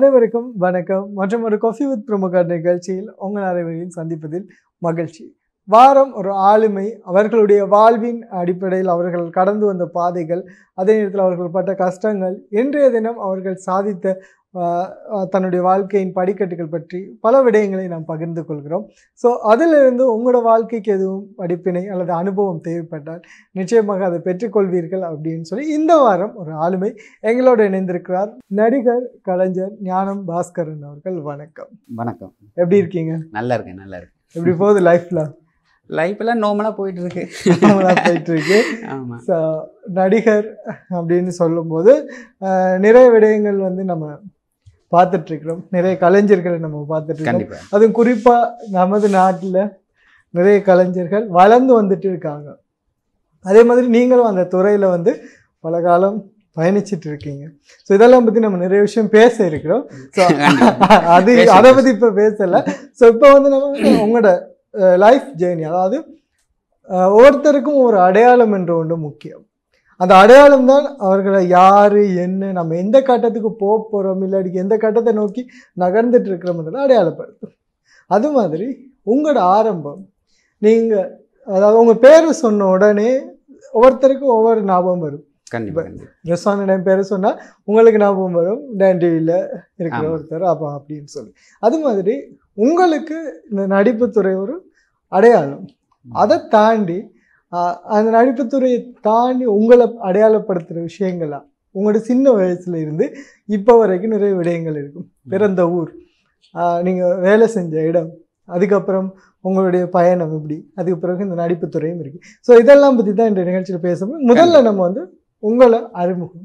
அனைவருக்கும் வணக்கம் மற்றும் ஒரு காஃபி வித் பிரமுகர் நிகழ்ச்சியில் உங்கள் அனைவரையும் சந்திப்பதில் மகிழ்ச்சி வாரம் ஒரு ஆளுமை அவர்களுடைய வாழ்வின் அடிப்படையில் அவர்கள் கடந்து வந்த பாதைகள் அதே நேரத்தில் அவர்கள் பட்ட கஷ்டங்கள் இன்றைய தினம் அவர்கள் சாதித்த ஆஹ், ஆஹ், தன்னுடைய வாழ்க்கையின் படிக்கட்டுகள் பற்றி பல விடயங்களை நாம் பகிர்ந்து கொள்கிறோம் ஸோ அதிலிருந்து உங்களோட வாழ்க்கைக்கு எதுவும் படிப்பினை அல்லது அனுபவம் தேவைப்பட்டால் நிச்சயமாக அதை பெற்றுக்கொள்வீர்கள் அப்படின்னு சொல்லி இந்த வாரம் ஒரு ஆளுமை எங்களோடு இணைந்திருக்கிறார் நடிகர் கலைஞர் ஞானம் பாஸ்கரன் அவர்கள் வணக்கம் வணக்கம் எப்படி இருக்கீங்க நல்லா இருக்கேன் நல்லா இருக்கேன் எப்படி போகுது லைஃப்ல லைஃப்லாம் நார்மலாக போயிட்டு இருக்கு போயிட்டு இருக்கு ஆமாம் ஸோ நடிகர் அப்படின்னு சொல்லும்போது ஆஹ், நிறைய விடயங்கள் வந்து நம்ம பார்த்துட்டு இருக்கிறோம் நிறைய கலைஞர்களை நம்ம பார்த்துட்டு இருக்கோம் கண்டிப்பாக அதுவும் குறிப்பா நமது நாட்டுல நிறைய கலைஞர்கள் வளர்ந்து வந்துட்டு இருக்காங்க அதே மாதிரி நீங்களும் அந்த துறையில வந்து பல காலம் பயணிச்சிட்டு இருக்கீங்க ஸோ இதெல்லாம் பத்தி நம்ம நிறைய விஷயம் பேச இருக்கிறோம் ஸோ அது பேசலாம், அதை பத்தி இப்ப பேசல ஸோ இப்போ வந்து நம்ம வந்து உங்களோட லைஃப் ஜேர்னி அதாவது அஹ், ஒவ்வொருத்தருக்கும் ஒரு அடையாளம் என்ற ஒன்று முக்கியம் அந்த அடையாளம் தான் அவர்களை யாரு என்ன நம்ம எந்த கட்டத்துக்கு போக போறோம் இல்லாட்டி எந்த கட்டத்தை நோக்கி நகர்ந்துட்டு இருக்கிறோம்ன்றதை அடையாளப்படுத்தும் அது மாதிரி உங்களோட ஆரம்பம் நீங்க அதாவது உங்க பேர் சொன்ன உடனே ஒவ்வொருத்தருக்கும் ஒவ்வொரு ஞாபகம் வரும் கண்டிப்பாக கண்டிப்பாக ரெஸ்டாரண்ட் பேர் சொன்னா உங்களுக்கு ஞாபகம் வரும் டான் டிவியில் இருக்கிற ஆமா. ஒருத்தர் அப்பா அப்படின்னு சொல்லி அது மாதிரி உங்களுக்கு இந்த நடிப்புத்துறை ஒரு அடையாளம் அதை தாண்டி ஆஹ், அந்த நடிப்புத்துறையை தாண்டி உங்களை அடையாளப்படுத்துகிற விஷயங்களா உங்களோட சின்ன வயசுல இருந்து இப்போ வரைக்கும் நிறைய விடயங்கள் இருக்கும் பிறந்த ஊர் ஆஹ், நீங்க வேலை செஞ்ச இடம் அதுக்கப்புறம் உங்களுடைய பயணம் எப்படி அதுக்கு பிறகு இந்த நடிப்புத்துறையும் இருக்கு ஸோ இதெல்லாம் பற்றி தான் இந்த நிகழ்ச்சியில் பேசும்போது முதல்ல நம்ம வந்து உங்களை அறிமுகம்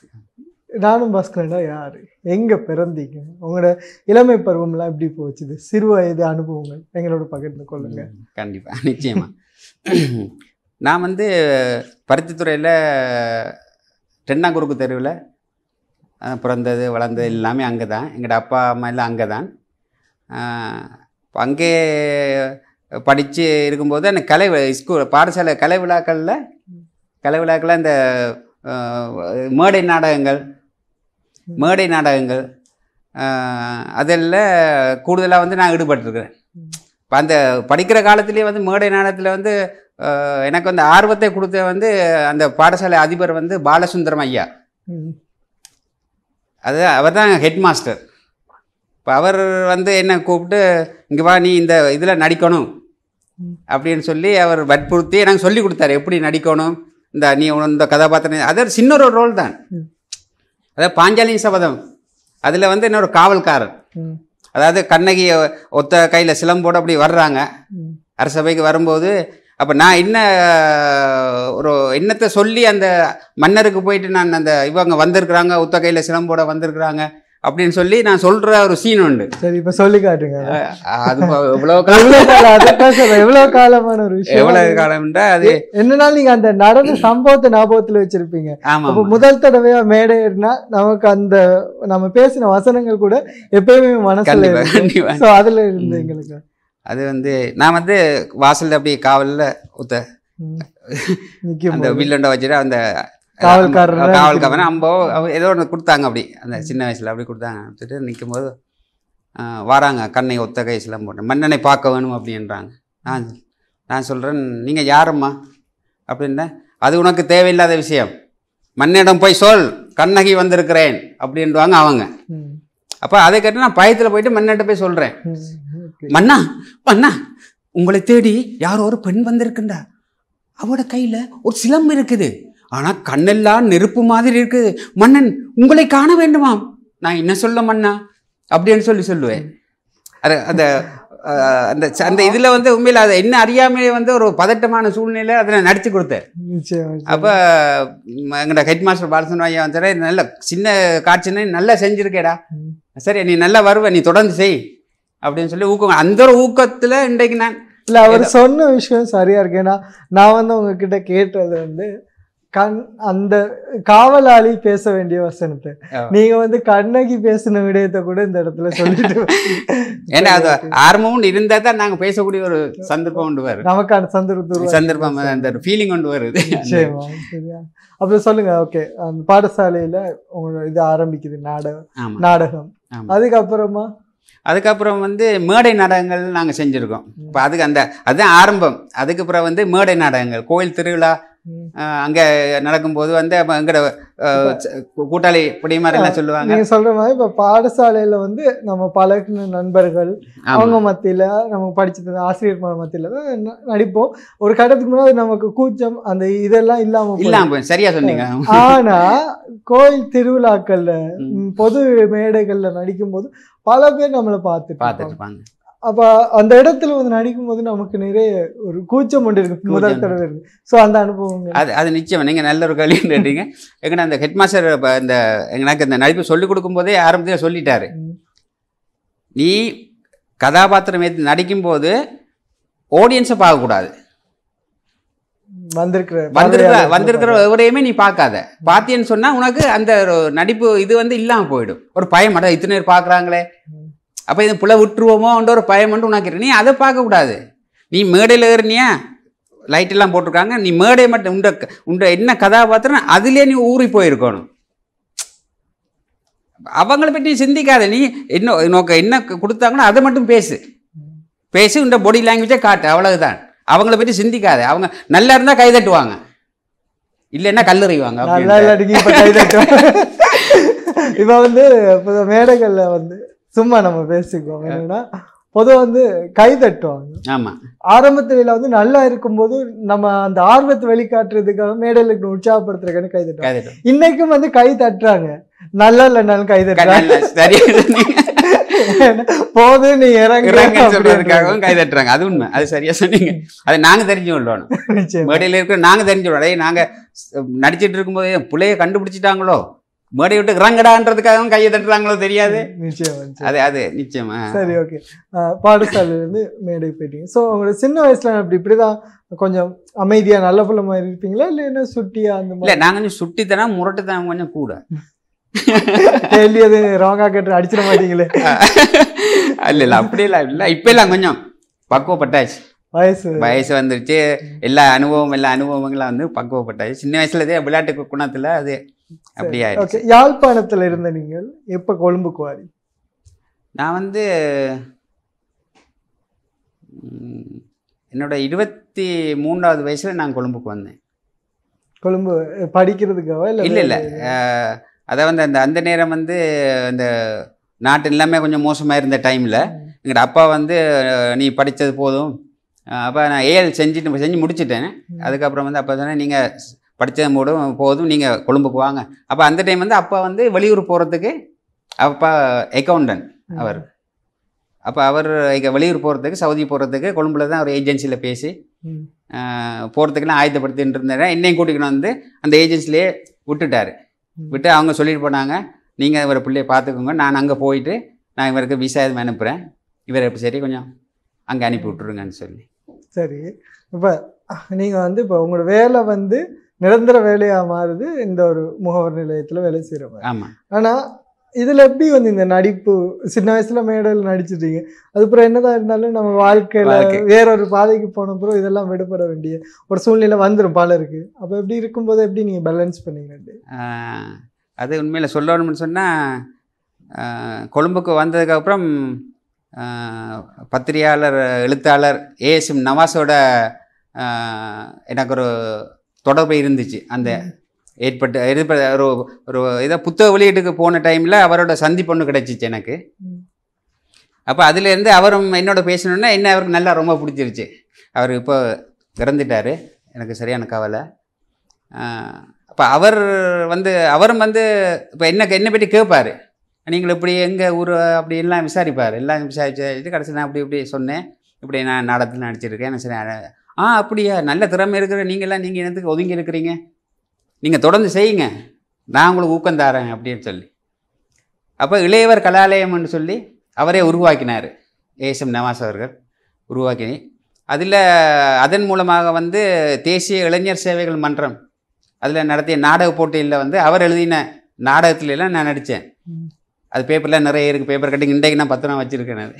நானும் பாஸ்கரண்டா யாரு எங்க பிறந்தீங்க உங்களோட இளமை பருவம்லாம் எப்படி போச்சுது சிறு வயது அனுபவங்கள் எங்களோட பகிர்ந்து கொள்ளுங்க கண்டிப்பாக நிச்சயமா நான் வந்து பருத்தித்துறையில் ரெண்டாம் குறுக்கு தெருவில் அஹ், பிறந்தது வளர்ந்தது எல்லாமே அங்கே தான் எங்களோட அப்பா அம்மா எல்லாம் அங்கே தான் இப்போ அங்கே படித்து இருக்கும்போது அந்த கலை வி- ஸ்கூல் பாடசாலை கலை விழாக்களில் கலை விழாக்களில் இந்த அஹ், மேடை நாடகங்கள் மேடை நாடகங்கள் அஹ், அதில் கூடுதலாக வந்து நான் ஈடுபட்டிருக்கிறேன் இப்போ அந்த படிக்கிற காலத்திலேயே வந்து மேடை நாடகத்தில் வந்து அஹ், எனக்கு வந்து ஆர்வத்தை கொடுத்த வந்து அந்த பாடசாலை அதிபர் வந்து பாலசுந்தரம் ஐயா ம். அது அவர் தான் ஹெட் மாஸ்டர் இப்போ அவர் வந்து என்ன கூப்பிட்டு இங்கே வா நீ இந்த இதில் நடிக்கணும் ம். அப்படின்னு சொல்லி அவர் வற்புறுத்தி எனக்கு சொல்லி கொடுத்தாரு எப்படி நடிக்கணும் இந்த நீ உன- இந்த கதாபாத்திரம் அது ஒரு சின்ன ஒரு ரோல் தான் ம். அதாவது பாஞ்சாலியின் சபதம் அதில் வந்து இன்னொரு காவல்காரர் ம். அதாவது கண்ணகி ஒத்த கையில் சிலம்போடு அப்படி வர்றாங்க ம். அரசபைக்கு வரும்போது அப்போ நான் என்ன ஒரு எண்ணத்தை சொல்லி அந்த மன்னருக்கு போயிட்டு நான் அந்த இவங்க வந்திருக்கிறாங்க ஒத்த கையில் சிலம்போட வந்திருக்கிறாங்க அப்படின்னு சொல்லி நான் சொல்கிற ஒரு சீன் உண்டு சரி இப்ப சொல்லி காட்டுங்க அது எவ்வளோ காலம் எவ்வளவு காலம் அதைத்தான் சொல்றேன் எவ்வளவு காலமான ஒரு விஷயம் எவ்வளோ காலம்ன்றா அது என்னனாலும் நீங்க அந்த நடந்த சம்பவத்தை ஞாபகத்துல வச்சிருப்பீங்க ஆமாம் அப்ப முதல் தடவையா மேடை ஏறினா நமக்கு அந்த நம்ம பேசின வசனங்கள் கூட எப்பயுமே மனசுல கண்டிப்பா இருக்கும் கண்டிப்பா சோ அதுல இருந்து எங்களுக்கு அது வந்து நான் வந்து வாசல்ல அப்படியே காவலில் ஒத்த ம். நிக்கும் அந்த போது. வில்லண்டை வச்சுட்டு அந்த காவல்காரரா காவல்காரன் அம்போ அவ- ஏதோ ஒன்று கொடுத்தாங்க அப்படி அந்த சின்ன வயசில் அப்படி கொடுத்தாங்க கொடுத்துட்டு நிற்கும்போது வராங்க கண்ணை ஒத்த கை சிலம் போட்டேன் மன்னனை பார்க்க வேணும் அப்படின்றாங்க நான் நான் சொல்கிறேன் நீங்கள் யாரம்மா அப்படின்னா அது உனக்கு தேவையில்லாத விஷயம் மன்னிடம் போய் சொல் கண்ணகி வந்திருக்கிறேன் அப்படின்றாங்க அவங்க ம். அப்போ அதை கேட்டு நான் பயத்தில் போயிட்டு மன்னன்ட்ட போய் சொல்கிறேன் ம். Okay. மன்னா மன்னா உங்களை தேடி யாரோ ஒரு பெண் வந்திருக்குண்டா அவட கையில ஒரு சிலம்பு இருக்குது ஆனா கண்ணெல்லாம் நெருப்பு மாதிரி இருக்குது மன்னன் உங்களை காண வேண்டுமாம் நான் என்ன சொல்ல மன்னா அப்படின்னு சொல்லி சொல்லுவேன் அது அந்த அஹ், அந்த ச- அந்த இதுல வந்து உண்மையில அதை என்ன அறியாமையே வந்து ஒரு பதட்டமான சூழ்நிலை அதை நான் நடிச்சு கொடுத்தேன் நிச்சயம் நிச்சயம். அப்போ எங்களோட ஹெட் மாஸ்டர் பாலசன் ஐயா வந்து நல்ல சின்ன காட்சின்னு நல்லா செஞ்சிருக்கேடா ம். சரி நீ நல்லா வருவ நீ தொடர்ந்து செய் அப்படின்னு சொல்லி ஊக்கம் அந்த ஒரு ஊக்கத்துல இன்றைக்கு நான் இல்ல அவர் சொன்ன விஷயம் சரியா இருக்கு ஏன்னா நான் வந்து உங்ககிட்ட கேட்டது வந்து கண் அந்த காவலாளி பேச வேண்டிய வசனத்தை ஆ. நீங்க வந்து கண்ணகி பேசின விடயத்தை கூட இந்த இடத்துல சொல்லிட்டு ஏன்னா அது ஆரம்பமும் இருந்தா தான் நாங்க பேசக்கூடிய ஒரு சந்தர்ப்பம் கொண்டு வரும் நமக்கான சந்தர்ப்பத்தை சந்தர்ப்பம் அந்த ஃபீலிங் கொண்டு வருது நிச்சயமா சரியா அப்புறம் சொல்லுங்க ஓகே அந்த பாடசாலையில உங்களோட இது ஆரம்பிக்குது நாடகம் ஆமா நாடகம் ஆமா. அதுக்கப்புறமா அதுக்கப்புறம் வந்து மேடை நாடகங்கள் நாங்க செஞ்சிருக்கோம் இப்போ அதுக்கு அந்த அதுதான் ஆரம்பம் அதுக்கப்புறம் வந்து மேடை நாடகங்கள் கோயில் திருவிழா ம், அஹ், அங்க நடக்கும்போது வந்து அப்ப எங்கட அஹ், ச- கூட்டாளி இப்படி மாதிரி எல்லாம் சொல்லுவாங்க நீங்க சொல்ற மாதிரி இப்ப பாடசாலையில வந்து நம்ம பழகின நண்பர்கள் ஆமா அவங்க மத்தியில நம்ம படிச்சது ஆசிரியர் மத்தியில தான் ந- நடிப்போம் ஒரு கட்டத்துக்கு முன்னாடி நமக்கு கூச்சம் அந்த இதெல்லாம் இல்லாம போயிடும். இல்லாம போய் சரியா சொன்னீங்க ஆனா கோயில் திருவிழாக்கள்ல ம். ம், பொது மேடைகள்ல நடிக்கும்போது பல பேர் நம்மளை பார்த்துட்டு பார்த்துட்டு இருப்பாங்க. இருப்பாங்க அப்ப அந்த இடத்துல வந்து நடிக்கும்போது நமக்கு நிறைய ஒரு கூச்சம் ஒன்று இருக்கு முதல் கூச்சம். தடவை இருக்கு சோ அந்த அனுபவங்கள் அது அது நிச்சயம் நீங்கள் நல்ல ஒரு கேள்வி கேட்டீங்க எங்கன்னா அந்த ஹெட் மாஸ்டர் இந்த எனக்கு இந்த நடிப்பு சொல்லிக் கொடுக்கும்போதே ஆரம்பத்தில் சொல்லிட்டாரு ம். நீ கதாபாத்திரம் ஏத்து நடிக்கும்போது ஆடியன்ஸை பார்க்கக்கூடாது வந்திருக்கிற வந்திருக்கிற பார்வையாளர்களை வந்திருக்கிற எவரையுமே நீ பார்க்காத பார்த்தேன்னு சொன்னா உனக்கு அந்த ஒரு நடிப்பு இது வந்து இல்லாம போயிடும் ஒரு பயம் அட இத்தனை பேர் பார்க்குறாங்களே ம். அப்போ இது புல விட்டுருவோமோன்ற ஒரு பயம் மட்டும் உனக்கு இருக்கு நீ அதை பார்க்கக்கூடாது நீ மேடையில் ஏறினியா லைட் எல்லாம் போட்டிருக்காங்க நீ மேடை மட்டும் உண்ட உண்ட என்ன கதாபாத்திரம் அதுலேயே நீ ஊறி போயிருக்கணும் அவங்கள பற்றி சிந்திக்காத நீ என்ன உனக்கு என்ன கொடுத்தாங்களோ அதை மட்டும் பேசு பேசி இந்த பாடி லாங்குவேஜை காட்டு அவ்வளவுதான் அவங்கள பற்றி சிந்திக்காத அவங்க நல்லா இருந்தால் கை தட்டுவாங்க இல்லைன்னா கல்லறிவாங்க நல்லா அப்படின்ட்டு. இல்லாட்டிக்கு இப்ப கை தட்டுவோம் இப்ப வந்து இப்ப மேடைகள்ல வந்து சும்மா நம்ம பேசிக்குவோம் என்னன்னா பொதுவா வந்து கை தட்டுவாங்க ஆமா ஆரம்பத்துல வந்து நல்லா இருக்கும்போது நம்ம அந்த ஆர்வத்தை வெளிக்காட்டுறதுக்காக மேடையில இருக்கிற உற்சாகப்படுத்துறதுக்கான கை தட்டுவாங்க கை தட்டுவாங்க இன்னைக்கும் வந்து கை தட்டுறாங்க நல்லா இல்லைனாலும் கை தட்டுறாங்க கண்ணால சரியா சொன்னீங்க. போது நீ இறங்கு இறங்கன்னு அப்படி சொல்றதுக்காகவும் கை தட்டுறாங்க அது உண்மை அது சரியா சொன்னீங்க அதை நாங்க தெரிஞ்சு கொள்ளணும் நிச்சயமா. மேடையில் இருக்கிற நாங்க தெரிஞ்சு கொள்ளணும் அடே நாங்க ஸ்- நடிச்சிட்டு இருக்கும்போது என் பிள்ளைய கண்டுபிடிச்சிட்டாங்களோ மேடை விட்டு இறங்கடான்றதுக்காகவும் கையை தட்டுறாங்களோ தெரியாது நிச்சயமா நிச்சயமா. அது அது நிச்சயமா சரி ஓகே பாடசாலையில இருந்து மேடை போயிட்டீங்க ஸோ உங்களோட சின்ன வயசுல அப்படி இப்படிதான் கொஞ்சம் அமைதியா நல்ல புள்ள மாதிரி இருப்பீங்களா இல்ல என்ன சுட்டியா அந்த இல்ல மாதிரி நாங்க கொஞ்சம் சுட்டித்தனம் முரட்டுத்தனம் கொஞ்சம் கூட கேள்வி அது ராங்கா கேட்டு அடிச்சிட மாட்டீங்களே இல்ல இல்ல அப்படியெல்லாம் இல்ல இப்ப எல்லாம் கொஞ்சம் பக்குவப்பட்டாச்சு வயசு வயசு வந்துருச்சு எல்லா அனுபவம் எல்லா அனுபவங்களும் வந்து பக்குவப்பட்டாச்சு சின்ன வயசுலதே விளையாட்டு குணத்துல அது அப்படி ஓகே ஆயிடுச்சு யாழ்ப்பாணத்துல இருந்த நீங்கள் எப்ப கொழும்புக்கு வாரி நான் வந்து ம், என்னோட இருபத்தி மூணாவது வயசுல நான் கொழும்புக்கு வந்தேன் கொழும்பு அஹ், படிக்கிறதுக்காவா இல்ல இல்ல இல்ல அஹ், அதை வந்து அந்த அந்த நேரம் வந்து இந்த நாட்டு எல்லாமே கொஞ்சம் மோசமாக இருந்த டைமில் எங்களோட அப்பா வந்து அஹ், நீ படித்தது போதும் அப்போ நான் ஏஎல் செஞ்சுட்டு செஞ்சு முடிச்சிட்டேன் ம். அதுக்கப்புறம் வந்து அப்போ தானே நீங்கள் படித்தது மூடும் போதும் நீங்கள் கொழும்புக்கு வாங்க அப்போ அந்த டைம் வந்து அப்பா வந்து வெளியூர் போகிறதுக்கு அப்பா அக்கௌண்டன்ட் அவர் அப்போ அவர் இங்க வெளியூர் போகிறதுக்கு சவுதி போகிறதுக்கு கொழும்புல தான் ஒரு ஏஜென்சியில் பேசி ம். போகிறதுக்கெல்லாம் ஆயத்தப்படுத்திட்டு இருந்தாரு என்னையும் கூட்டிக்கணும் வந்து அந்த ஏஜென்சிலேயே விட்டுட்டாரு ம். விட்டு அவங்க சொல்லிட்டு போனாங்க நீங்கள் இவரை பிள்ளைய பார்த்துக்கோங்க நான் அங்கே போயிட்டு நான் இவருக்கு விசா எதுவும் அனுப்புகிறேன் இவரை இப்போ சரி கொஞ்சம் அங்கே அனுப்பி விட்டுருங்கன்னு சொல்லி சரி இப்ப நீங்க வந்து இப்ப உங்களோட வேலை வந்து நிரந்தர வேலையா மாறுது இந்த ஒரு முகவர் நிலையத்துல வேலை செய்யற மாதிரி ஆமாம் ஆனா இதுல எப்படி வந்து இந்த நடிப்பு சின்ன வயசுல மேடையில் நடிச்சிட்டீங்க அதுக்கப்புறம் என்னதான் இருந்தாலும் நம்ம வாழ்க்கையில வாழ்க்கை. வேற ஒரு பாதைக்கு போன அப்புறம் இதெல்லாம் விடுபட வேண்டிய ஒரு சூழ்நிலை வந்துடும் பலருக்கு அப்ப எப்படி இருக்கும்போது எப்படி நீங்க பேலன்ஸ் பண்ணீங்க ஆஹ், அது உண்மையில் சொல்லணும்னு சொன்னால் கொழும்புக்கு வந்ததுக்கப்புறம் ஆஹ், பத்திரிகையாளர் எழுத்தாளர் ஏஎஸ்எம் நவாஸோட ஆஹ், எனக்கு ஒரு தொடர்பு இருந்துச்சு அந்த ஏற்பட்டு ஏற்ப ஒரு ஒரு இதை புத்தக வெளியீட்டுக்கு போன டைமில் அவரோட சந்திப்பு ஒன்று கிடைச்சிச்சு எனக்கு ம். அப்போ அதுலேருந்து அவரும் என்னோட பேசணுன்னா என்ன அவருக்கு நல்லா ரொம்ப பிடிச்சிருச்சு அவர் இப்போ இறந்துட்டார் எனக்கு சரியான கவலை அப்போ அவர் வந்து அவரும் வந்து இப்போ என்ன என்ன பற்றி கேட்பார் நீங்கள் இப்படி எங்கள் ஊர் அப்படி எல்லாம் விசாரிப்பார் எல்லாம் விசாரிச்சு கடைசி நான் அப்படி இப்படி சொன்னேன் இப்படி நான் நாடகத்தில் நடிச்சிருக்கேன் நான் சரி அட- ஆ அப்படியா நல்ல திறமை இருக்கிற நீங்களாம் நீங்கள் என்னத்துக்கு ஒதுங்கி இருக்கிறீங்க நீங்கள் தொடர்ந்து செய்யுங்க நான் உங்களுக்கு ஊக்கம் தாரேன் அப்படின்னு சொல்லி அப்போ இளையவர் கலாலயம்னு சொல்லி அவரே உருவாக்கினார் ஏஎஸ்எம் நவாஸ் அவர்கள் உருவாக்கி அதில் அதன் மூலமாக வந்து தேசிய இளைஞர் சேவைகள் மன்றம் அதில் நடத்திய நாடக போட்டியில் வந்து அவர் எழுதின நாடகத்துல எல்லாம் நான் நடித்தேன் ம். அது பேப்பரில் நிறைய இருக்குது பேப்பர் கட்டிங் இன்றைக்கு நான் பத்திரம் வச்சுருக்கேன் அது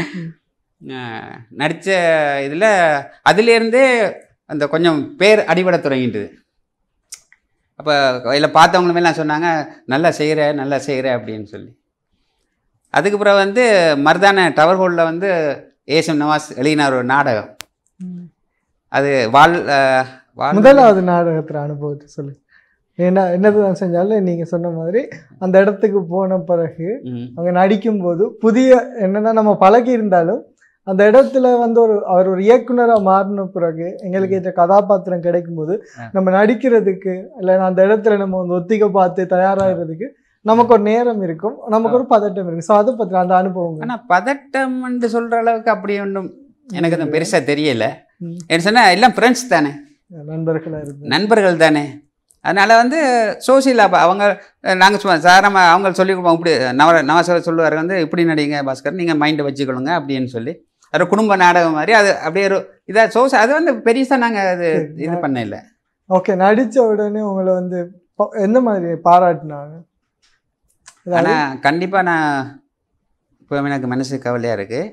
நடித்த இதில் அதுலேருந்தே அந்த கொஞ்சம் பேர் அடிபட தொடங்கிட்டுது அப்போ இதில் பார்த்தவங்களுமே எல்லாம் சொன்னாங்க நல்லா செய்கிற நல்லா செய்கிற அப்படின்னு சொல்லி அதுக்கு பிறகு வந்து மருதான டவர் ஹோலில் வந்து ஏசம் நவாஸ் எழுதினார் ஒரு நாடகம் ம். அது வாழ் அஹ், வாழ் முதலாவது நாடகத்துல அனுபவத்தை சொல்லு என்ன என்னதான் செஞ்சாலும் நீங்க சொன்ன மாதிரி அந்த இடத்துக்கு போன பிறகு ம், அங்க நடிக்கும்போது புதிய என்னதான் நம்ம பழகி இருந்தாலும் அந்த இடத்துல வந்து ஒரு அவர் ஒரு இயக்குனரா மாறின பிறகு எங்களுக்கு இந்த கதாபாத்திரம் கிடைக்கும்போது ஆ. நம்ம நடிக்கிறதுக்கு இல்லை அந்த இடத்துல நம்ம வந்து ஒத்திகை பார்த்து தயாராகிறதுக்கு நமக்கு ஒரு நேரம் இருக்கும் நமக்கு ஒரு பதட்டம் இருக்கும் ஸோ அதை பத்தி அந்த அனுபவம் ஆனால் பதட்டம் என்று சொல்கிற அளவுக்கு அப்படி ஒன்றும் எனக்கு அது பெருசாக தெரியல ம். என்ன சொன்னால் எல்லாம் ஃப்ரெண்ட்ஸ் தானே நண்பர்களா இருந்து நண்பர்கள் தானே அதனால் வந்து சோசியல் அப்போ அவங்க நாங்கள் சும்மா சாரமாக அவங்க சொல்லி கொடுப்போம் இப்படி நவ நவசர சொல்லுவார் வந்து இப்படி நடிங்க பாஸ்கர் நீங்கள் மைண்டை வச்சுக்கொள்ளுங்க அப்படின்னு சொல்லி அது குடும்ப நாடகம் மாதிரி அது அப்படியே ஒரு இதாக சோசி அது வந்து பெருசாக நாங்கள் அது இது பண்ண இல்லை ஓகே நடிச்ச உடனே உங்களை வந்து ப- எந்த மாதிரி பாராட்டினாங்க அதாவது, ஆனால் கண்டிப்பாக நான் இப்போ எனக்கு மனசு கவலையாக இருக்குது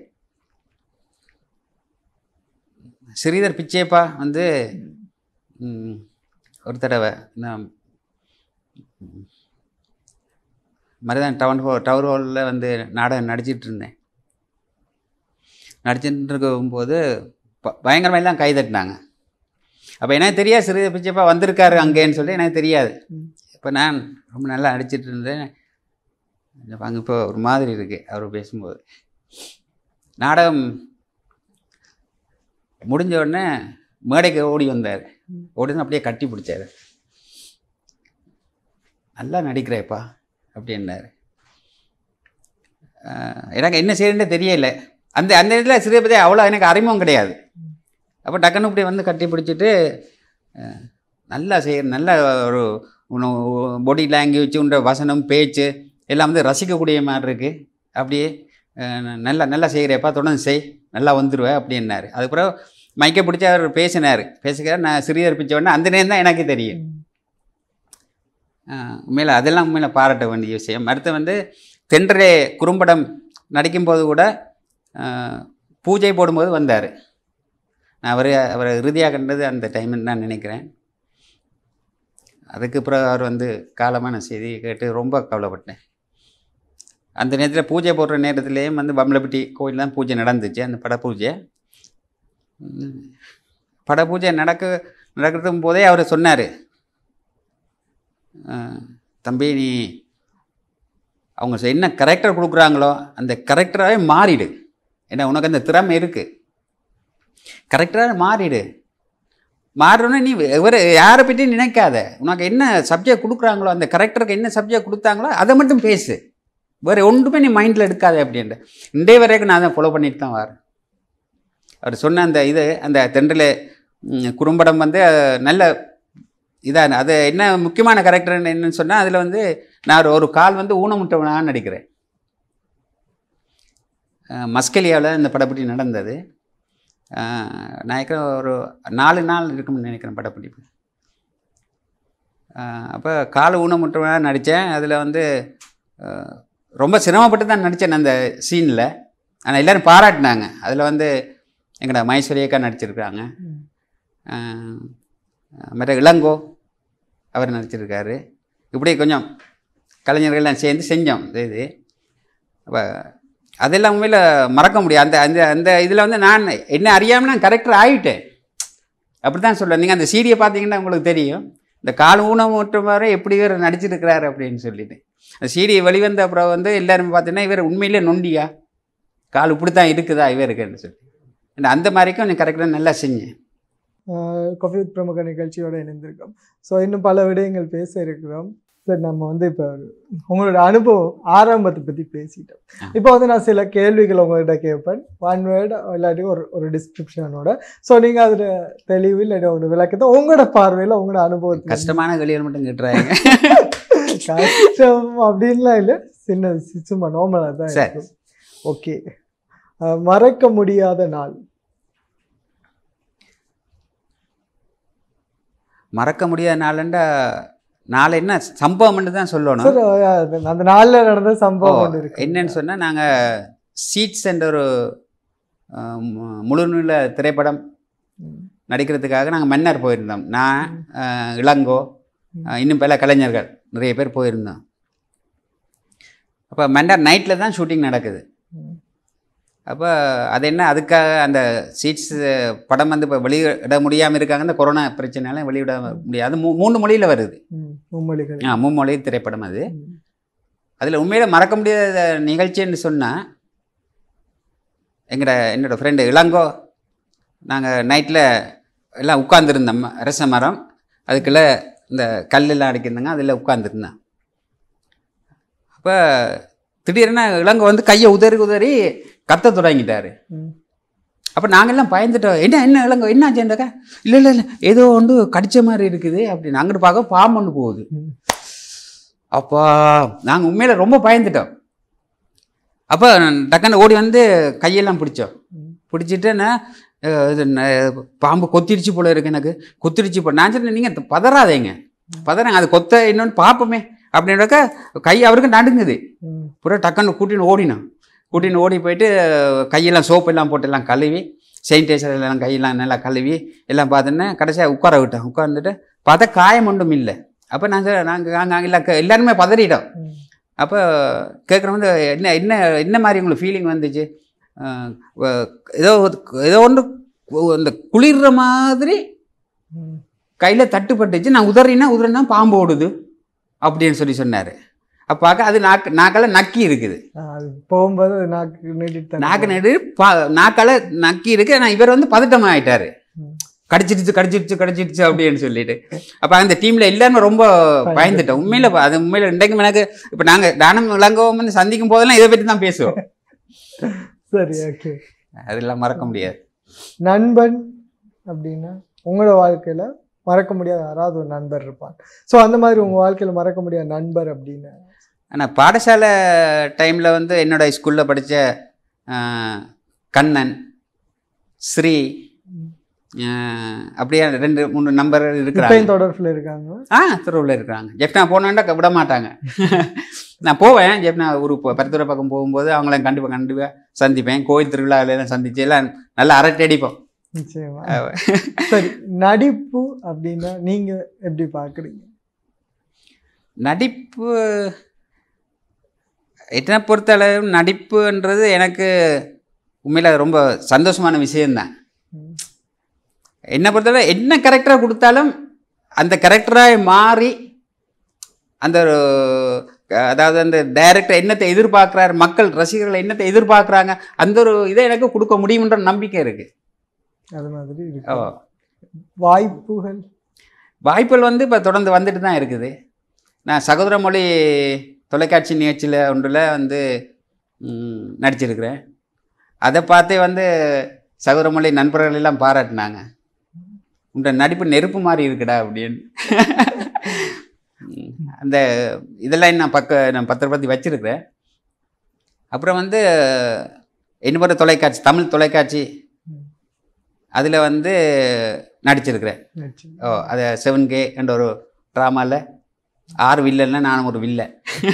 ஸ்ரீதர் பிச்சைப்பா வந்து ம், ஒரு தடவை நான் ம், மருதான் டவுன் ஹோ டவர் ஹாலில் வந்து நாடகம் நடிச்சிட்டு இருந்தேன் நடிச்சிட்டு இருக்கும்போது ப பயங்கரமாக எல்லாம் கை தட்டினாங்க அப்போ எனக்கு தெரியாது ஸ்ரீதர் பிச்சைப்பா வந்திருக்காரு அங்கேன்னு சொல்லி எனக்கு தெரியாது ம். இப்போ நான் ரொம்ப நல்லா நடிச்சிட்டு இருந்தேன் அங்கே இப்போ ஒரு மாதிரி இருக்குது அவர் பேசும்போது நாடகம் முடிஞ்ச உடனே மேடைக்கு ஓடி வந்தார் ம். ஓடி வந்து அப்படியே கட்டி பிடிச்சாரு நல்லா நடிக்கிறேப்பா அப்படின்னாரு ஆஹ் எனக்கு என்ன செய்யணுன்னே தெரியல அந்த அந்த இடத்துல சிறுபதி அவ்வளோ எனக்கு அறிமுகம் கிடையாது அப்போ டக்குன்னு இப்படி வந்து கட்டி பிடிச்சிட்டு அஹ், நல்லா செய்ய நல்ல ஒரு பாடி லாங்குவேஜ் உண்ட வசனம் பேச்சு எல்லாம் வந்து ரசிக்கக்கூடிய மாதிரி இருக்குது அப்படியே அஹ், நல்லா நல்லா செய்கிறேப்பா தொடர்ந்து செய் நல்லா வந்துடுவேன் அப்படின்னாரு அதுக்கப்புறம் மைக்கை பிடிச்சி அவர் பேசினார் பேசுகிறார் நான் சிறியர் பிச்சவொடனே அந்த நேரம் தான் எனக்கு தெரியும் ம். உண்மையில் அதெல்லாம் உண்மையில் பாராட்ட வேண்டிய விஷயம் அடுத்து வந்து தென்றலே குறும்படம் நடிக்கும்போது கூட ஆஹ், பூஜை போடும்போது வந்தார் நான் அவர் அவரை இறுதியாக கண்டது அந்த டைம்னு நான் நினைக்கிறேன் அதுக்கு பிறகு அவர் வந்து காலமான செய்தி கேட்டு ரொம்ப கவலைப்பட்டேன் அந்த நேரத்தில் பூஜை போடுற நேரத்துலேயும் வந்து பம்பளப்பட்டி கோயில் தான் பூஜை நடந்துச்சு அந்த பட பூஜை உம், பட பூஜை நடக்க நடக்கிறதும் போதே அவர் சொன்னார் தம்பி நீ அவங்க செ- என்ன கரெக்டர் கொடுக்குறாங்களோ அந்த கரெக்டராகவே மாறிடு ஏன்னா உனக்கு அந்த திறமை இருக்குது கரெக்டராக மாறிடு மாறணும்னா நீ எவரை யாரை பற்றி நினைக்காத உனக்கு என்ன சப்ஜெக்ட் கொடுக்குறாங்களோ அந்த கரெக்டருக்கு என்ன சப்ஜெக்ட் கொடுத்தாங்களோ அதை மட்டும் பேசு வேறு ஒன்றுமே நீ மைண்டில் எடுக்காத அப்படின்ட்டு இன்றைய வரைக்கும் நான் அதை ஃபாலோ பண்ணிட்டு தான் வரேன் அவர் சொன்ன அந்த இது அந்த தென்றலே ம், குறும்படம் வந்து அஹ், நல்ல இதான் அது என்ன முக்கியமான கேரக்டர் என்னன்னு சொன்னால் அதில் வந்து நான் ஒரு- ஒரு கால் வந்து ஊனமுட்டவனாக நடிக்கிறேன் அஹ், மஸ்கெலியாவில் இந்த படப்பிடி நடந்தது அஹ், நான் நினைக்கிறேன் ஒரு நாலு நாள் இருக்கும்னு நினைக்கிறேன் படப்பிடிப்பு அப்போ கால் ஊனமுட்டவனாக நடித்தேன் அதில் வந்து அஹ், ரொம்ப சிரமப்பட்டு தான் நடித்தேன் அந்த சீனில் ஆனால் எல்லோரும் பாராட்டினாங்க அதில் வந்து எங்கட மைஸ்வரி அக்கா நடிச்சிருக்காங்க ம். ஆஹ் மற்ற இளங்கோ அவர் நடிச்சிருக்காரு இப்படி கொஞ்சம் கலைஞர்கள்லாம் சேர்ந்து செஞ்சோம் இந்த இது அப்போ அதெல்லாம் உண்மையில் மறக்க முடியாது அந்த அந்த அந்த இதில் வந்து நான் என்ன அறியாமல் நான் கரெக்டர் ஆகிட்டேன் அப்படி தான் சொல்லுவேன் நீங்கள் அந்த சீடியை பார்த்தீங்கன்னா உங்களுக்கு தெரியும் இந்த கால் ஊனமுற்றவரை எப்படி இவர் நடிச்சிருக்கிறாரு அப்படின்னு சொல்லிட்டு அந்த சீடி வெளிவந்த அப்புறம் வந்து எல்லாருமே பார்த்தீங்கன்னா இவர் உண்மையிலே நொண்டியா கால் இப்படி தான் இருக்குதா இவருக்குன்னு சொல்லி And அந்த மாதிரிக்கும் நீ கரெக்டாக நல்லா செஞ்சேன் காஃபி வித் பிரமுக நிகழ்ச்சியோட இணைந்திருக்கோம் ஸோ இன்னும் பல விடயங்கள் பேச இருக்கிறோம் சரி நம்ம வந்து இப்போ உங்களோட அனுபவம் ஆரம்பத்தை பற்றி பேசிட்டோம் ஆ. இப்போ வந்து நான் சில கேள்விகள் உங்கள்கிட்ட கேட்பேன் ஒன் வேர்டு இல்லாட்டி ஒரு ஒரு டிஸ்கிரிப்ஷனோட ஸோ நீங்கள் அதில் தெளிவு இல்லாட்டி ஒரு விளக்கத்தை உங்களோட பார்வையில் உங்களோட அனுபவத்தில் கஷ்டமான களிகள் மட்டும் கேட்டுறாங்க கஷ்டம் அப்படின்லாம் இல்லை சின்ன சும்மா நார்மலாக தான் சரி. இருக்கும் ஓகே மறக்க முடியாத நாள் மறக்க முடியாத நாளுண்டா நாளை என்ன சம்பவம்னு தான் சொல்லணும் சார் அது அந்த நாள்ல நடந்த சம்பவம் ஓ, ஒன்று இருக்கு என்னன்னு சொன்னால் நாங்கள் சீட்ஸ் என்ற ஒரு அஹ், மு- முழுநீள திரைப்படம் ம். நடிக்கிறதுக்காக நாங்கள் மன்னர் போயிருந்தோம் நான் அஹ், இளங்கோ அஹ், இன்னும் பல கலைஞர்கள் நிறைய பேர் போயிருந்தோம் அப்போ மன்னர் நைட்டில் தான் ஷூட்டிங் நடக்குது ம். அப்போ அது என்ன அதுக்காக அந்த சீட்ஸ் படம் வந்து இப்போ வெளியிட முடியாமல் இருக்காங்க இந்த கொரோனா பிரச்சனையால வெளியிட முடியாது மூ மூணு மொழியில் வருது ம், மும்மொழிகள் ஆ மும்மொழி திரைப்படம் அது ம். அதில் உண்மையில மறக்க முடியாத நிகழ்ச்சின்னு சொன்னால் எங்கட என்னோட ஃப்ரெண்டு இளங்கோ நாங்கள் நைட்டில் எல்லாம் உட்காந்துருந்தோம் அரச மரம் அதுக்குள்ளே இந்த கல்லெல்லாம் அடிக்கிருந்தாங்க அதில் உட்காந்துருந்தேன் அப்போ திடீர்னு இளங்கோ வந்து கையை உதறி உதறி கத்த தொடங்கிட்டாரு ம். அப்போ நாங்கெல்லாம் பயந்துட்டோம் என்ன என்ன இளங்கோ என்ன ஆச்சுண்டாக்கா இல்லை இல்லை இல்லை ஏதோ ஒன்று கடிச்ச மாதிரி இருக்குது அப்படின்னு அங்கிட்டு பார்க்க பாம்பு ஒன்று போகுது ம். அப்பா நாங்கள் உண்மையில ரொம்ப பயந்துட்டோம் அப்போ டக்குன்னு ஓடி வந்து கையெல்லாம் பிடிச்சோம் ம். பிடிச்சிட்டு நான் அஹ், இது ந- பாம்பு கொத்திடுச்சு போல இருக்கு எனக்கு கொத்திடுச்சு போல நான் சொன்னேன் நீங்கள் பதறாதீங்க பதறாங்க அது கொத்த இன்னொன்று பார்ப்போமே அப்படின்னாக்கா கை அவருக்கு நடுங்குது ம். பூரா டக்குன்னு கூட்டின்னு ஓடினான் கூட்டின்னு ஓடி போயிட்டு கையெல்லாம் சோப்பு எல்லாம் போட்டு எல்லாம் கழுவி சானிடைசர் எல்லாம் கையெல்லாம் நல்லா கழுவி எல்லாம் பார்த்துன்னு கடைசியாக உட்கார விட்டேன் உட்கார்ந்துட்டு பார்த்தா காயம் ஒன்றும் இல்லை அப்போ நாங்கள் நாங்கள் நாங்கள் இல்லை எல்லாருமே பதறிட்டோம் ம். அப்போ கேட்குற வந்து என்ன என்ன என்ன மாதிரி உங்களுக்கு ஃபீலிங் வந்துச்சு அஹ் வ- ஏதோ ஒரு- ஏதோ ஒன்று இந்த குளிர்ற மாதிரி ம். கையில் தட்டுப்பட்டுச்சு நான் உதறினா உதறினா பாம்பு ஓடுது அப்படின்னு சொல்லி சொன்னார் அப்போ பார்க்க அது நாக்கு நாக்கால் நக்கி இருக்குது ஆ, அது போகும்போது அது நாக்கு நீட்டிட்டு நாக்கு நடு பா நாக்கால் நக்கி இருக்கு ஆனால் இவர் வந்து பதட்டம் ஆயிட்டாரு ம். கடிச்சிடுச்சு கடிச்சிடுச்சு கடிச்சிடுச்சு அப்படின்னு சொல்லிட்டு அப்போ அந்த டீமில் எல்லாருமே ரொம்ப பயந்துட்டோம் உண்மையில் அது உண்மையில் இன்றைக்கும் எனக்கு இப்போ நாங்கள் தானம் இளங்கவும் வந்து சந்திக்கும் போதெல்லாம் இதை பற்றி தான் பேசுவோம் சரி ஓகே அதெல்லாம் மறக்க முடியாது நண்பன் அப்படின்னா உங்களோட வாழ்க்கையில மறக்க முடியாத யாராவது ஒரு நண்பர் இருப்பான் ஸோ அந்த மாதிரி உங்க வாழ்க்கையில மறக்க முடியாத நண்பர் அப்படின்னு ஆனால் பாடசாலை டைமில் வந்து என்னோட ஸ்கூலில் படித்த கண்ணன் ஸ்ரீ ஆஹ், அப்படியே ரெண்டு மூணு நம்பர் இருக்கிறாங்க இப்பயும் தொடர்பில் இருக்காங்க ஆ தெருவில் இருக்கிறாங்க ஜெப்னா போனாண்டா விட மாட்டாங்க நான் போவேன் ஜெப்னா ஊருக்கு போ பருத்துறை பக்கம் போகும்போது அவங்கள கண்டிப்பாக கண்டிப்பாக சந்திப்பேன் கோயில் திருவிழாவில எல்லாம் சந்திச்சு எல்லாம் நல்லா அரட்டை அடிப்போம் நிச்சயமா சரி நடிப்பு அப்படின்னா நீங்க எப்படி பாக்குறீங்க நடிப்பு என்னை பொறுத்தளவு நடிப்புன்றது எனக்கு உண்மையில் அது ரொம்ப சந்தோஷமான விஷயம்தான் ம். என்னை பொறுத்தளவு என்ன கேரக்டராக கொடுத்தாலும் அந்த கேரக்டராக மாறி அந்த ஒரு, அதாவது அந்த டைரக்டர் என்னத்தை எதிர்பார்க்குறாரு மக்கள் ரசிகர்கள் என்னத்தை எதிர்பார்க்குறாங்க அந்த ஒரு இதை எனக்கு கொடுக்க முடியுன்ற நம்பிக்கை இருக்குது அது மாதிரி ஓ இருக்கு வாய்ப்புகள் வாய்ப்புகள் வந்து இப்போ தொடர்ந்து வந்துட்டு தான் இருக்குது நான் சகோதர மொழி தொலைக்காட்சி நிகழ்ச்சியில் ஒன்றில் வந்து ம், நடிச்சிருக்கிறேன் அதை பார்த்தே வந்து சகோதர மொழி நண்பர்கள் எல்லாம் பாராட்டினாங்க உன்ற நடிப்பு நெருப்பு மாதிரி இருக்குடா அப்படின்னு ம், அந்த இதெல்லாம் நான் பக்க நான் பத்திரப்படுத்தி வச்சிருக்கிறேன் அப்புறம் வந்து இன்னொரு தொலைக்காட்சி தமிழ் தொலைக்காட்சி ம். அதில் வந்து நடிச்சிருக்கிறேன் நிச்சயம். ஓ அது செவன் கே என்ற ஒரு ட்ராமாவில் ஆறு வில்லன்னா நானும் ஒரு வில்ல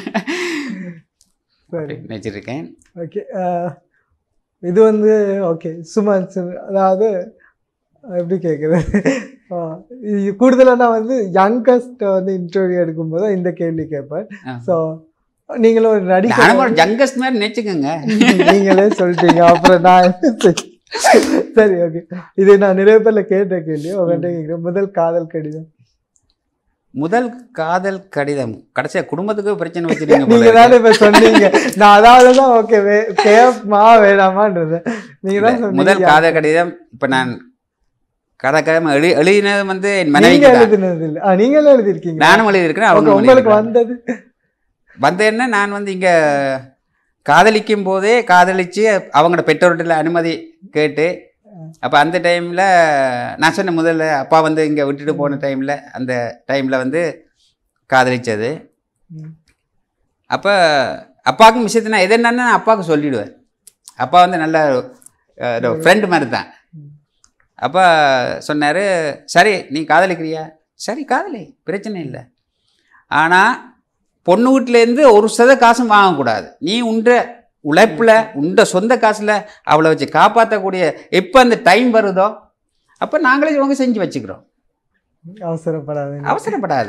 சரி நினச்சிருக்கேன் ஓகே இது வந்து ஓகே சுமன் சும- அதாவது அஹ், எப்படி கேட்குறது கூடுதலாக நான் வந்து யங்கஸ்ட் வந்து இன்டர்வியூ எடுக்கும்போது இந்த கேள்வி கேட்பேன் ஸோ நீங்களும் ஒரு நடிகர் நானும் ஒரு ஜங்கஸ்ட் மாதிரி நினச்சிக்கோங்க நீங்களே சொல்லிட்டீங்க அப்புறம் நான் என்ன செய்ய? சரி ஓகே இது நான் நிறைய பேர்ல கேட்ட கேள்வி உங்கள்கிட்ட கேட்குறேன் முதல் காதல் கடிதம் முதல் காதல் கடிதம் கடைசியாக குடும்பத்துக்கு பிரச்சனை வச்சுருங்க நீங்க தானே இப்ப சொன்னீங்க நான் அதாவது தான் ஓகே கேமா வேணாமான்றது நீங்க தான் சொன்னீங்க முதல் காதல் கடிதம் இப்போ நான் கதை கதை எழுதி எழுதினது வந்து என் நீங்க மனைவிக்கு தான். எழுதினது இல்ல ஆ, நீங்களும் எழுதிருக்கீங்க நானும் எழுதியிருக்கிறேன் Okay, அவங்க உங்களுக்கு வந்தது வந்தேன்னா நான் வந்து இங்கே காதலிக்கும் போதே காதலிச்சு அவங்களோட பெற்றோர்கிட்ட அனுமதி கேட்டு அப்போ அந்த டைமில் நான் சொன்ன முதல்ல அப்பா வந்து இங்கே விட்டுட்டு போன டைமில் அந்த டைமில் வந்து காதலிச்சது ம். அப்போ அப்பாவுக்கும் விஷயத்தை நான் எது என்னன்னு நான் அப்பாவுக்கு சொல்லிடுவேன் அப்பா வந்து நல்ல ஃப்ரெண்டு மாதிரி தான் ம். அப்போ சொன்னார் சரி நீ காதலிக்கிறியா சரி காதலி பிரச்சனை இல்லை ஆனால் பொண்ணு வீட்டிலேருந்து ஒரு சத காசும் வாங்கக்கூடாது நீ உண்ட உழைப்பில் உண்ட சொந்த காசில் அவளை வச்சு காப்பாற்றக்கூடிய எப்போ அந்த டைம் வருதோ அப்போ நாங்களே இவங்க செஞ்சு வச்சுக்கிறோம் அவசரப்படாதீங்க அவசரப்படாத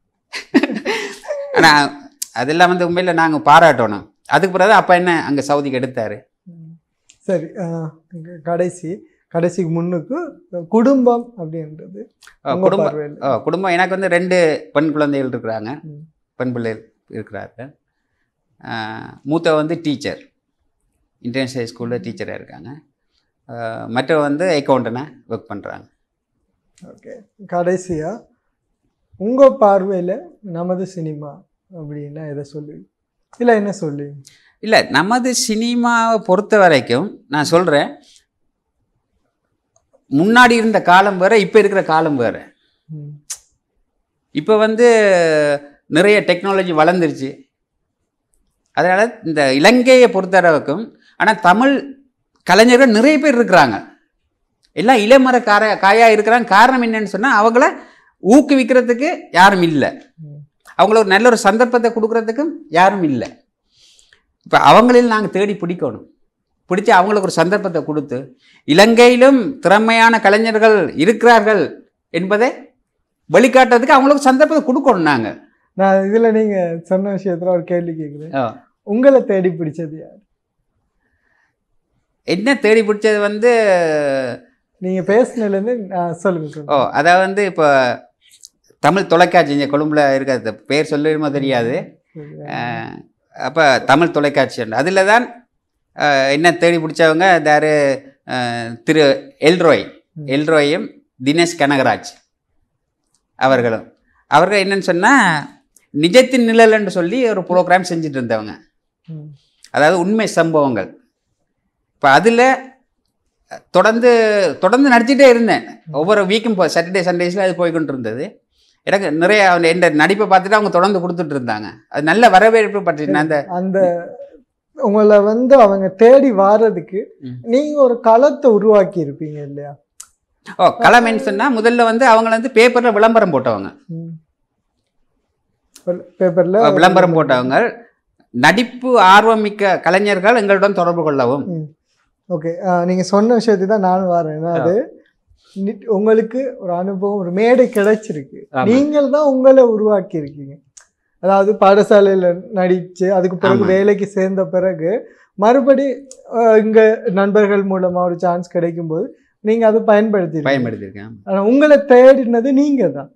ஆனால் அதெல்லாம் வந்து உண்மையில் நாங்கள் பாராட்டணும் அதுக்கு பிறகு அப்பா என்ன அங்கே சவுதிக்கு எடுத்தார் சரி ஆஹ் கடைசி கடைசிக்கு முன்னுக்கு குடும்பம் அப்படின்றது உங்க குடும்பம் பார்வையில. ஓ குடும்பம் எனக்கு வந்து ரெண்டு பெண் குழந்தைகள் இருக்கிறாங்க ம். பெண் பிள்ளைகள் இருக்கிறாங்க மூத்தவ வந்து டீச்சர் இன்டர்நேஷ்னல் ஸ்கூலில் டீச்சராக இருக்காங்க ஆஹ் மற்றவ வந்து அக்கௌண்டனாக ஒர்க் பண்ணுறாங்க ஓகே கடைசியா உங்க பார்வையில நமது சினிமா அப்படின்னா எதை சொல்லு இல்ல என்ன சொல்லு இல்லை நமது சினிமாவை பொறுத்த வரைக்கும் நான் சொல்கிறேன் முன்னாடி இருந்த காலம் வேறு இப்போ இருக்கிற காலம் வேறு ம். இப்போ வந்து நிறைய டெக்னாலஜி வளர்ந்துருச்சு அதனால் இந்த இலங்கையை பொறுத்தளவுக்கும் ஆனால் தமிழ் கலைஞர்கள் நிறைய பேர் இருக்கிறாங்க எல்லாம் இளமர கார காயாக இருக்கிறாங்க காரணம் என்னன்னு சொன்னால் அவங்கள ஊக்குவிக்கிறதுக்கு யாரும் இல்லை ம். அவங்கள ஒரு நல்ல ஒரு சந்தர்ப்பத்தை கொடுக்கறதுக்கும் யாரும் இல்லை இப்போ அவங்களில் நாங்கள் தேடி பிடிக்கணும் பிடிச்சி அவங்களுக்கு ஒரு சந்தர்ப்பத்தை கொடுத்து இலங்கையிலும் திறமையான கலைஞர்கள் இருக்கிறார்கள் என்பதை வெளிக்காட்டுறதுக்கு அவங்களுக்கு சந்தர்ப்பத்தை கொடுக்கணும் நாங்கள் நான் இதுல நீங்க சொன்ன விஷயத்துல ஒரு கேள்வி கேட்குறேன் உங்களை தேடி பிடிச்சது யார் என்ன தேடி பிடிச்சது வந்து நீங்க பேசினதுலேருந்து சொல்லுங்க ஓ சொல்லுங்க அதாவது வந்து இப்போ தமிழ் தொலைக்காட்சி இங்கே கொழும்புல இருக்கிறது பேர் சொல்லுமோ தெரியாது அப்போ தமிழ் தொலைக்காட்சி உண்டு அதில் தான் அஹ், என்ன தேடி பிடிச்சவங்க தாரு அஹ், திரு எல்ரோய் ம். எல்ரோயும் தினேஷ் கனகராஜ் அவர்களும் அவர்கள் என்னன்னு சொன்னால் நிஜத்தின் நிழல்னு சொல்லி ஒரு ப்ரோக்ராம் செஞ்சுட்டு இருந்தவங்க ம். அதாவது உண்மை சம்பவங்கள் இப்போ அதில் தொடர்ந்து தொடர்ந்து நடிச்சிட்டே இருந்தேன் ஒவ்வொரு வீக்கும் இப்போ சாட்டர்டே சண்டேஸில் அது போய்கிட்டு இருந்தது எனக்கு நிறைய அவங்க எந்த நடிப்பை பார்த்துட்டு அவங்க தொடர்ந்து கொடுத்துட்டு இருந்தாங்க அது நல்ல வரவேற்பு பற்றி அந்த அந்த உங்களை வந்து அவங்க தேடி வாரதுக்கு ம். நீங்க ஒரு களத்தை உருவாக்கி இருப்பீங்க இல்லையா ஓ களமென்னு சொன்னால் முதல்ல வந்து அவங்கள வந்து பேப்பரில் விளம்பரம் போட்டவங்க பேப்பர்ல விளம்பரம் போட்டவங்க நடிப்பு ஆர்வமிக்க கலைஞர்கள் எங்களுடன் தொடர்பு கொள்ளவும் ஓகே நீங்க சொன்ன விஷயத்துக்கு தான் நானும் வரேன் ஏன்னா அது நி- உங்களுக்கு ஒரு அனுபவம் ஒரு மேடை கிடைச்சிருக்கு ஆமா. நீங்கள் தான் உங்களை உருவாக்கி இருக்கீங்க அதாவது பாடசாலையில நடிச்சு அதுக்கு பிறகு ஆமா. வேலைக்கு சேர்ந்த பிறகு மறுபடி அஹ், இங்க நண்பர்கள் மூலமா ஒரு சான்ஸ் கிடைக்கும் போது நீங்க அதை பயன்படுத்தி பயன்படுத்தியிருக்கேன் ஆனா உங்களை தேடினது நீங்க தான்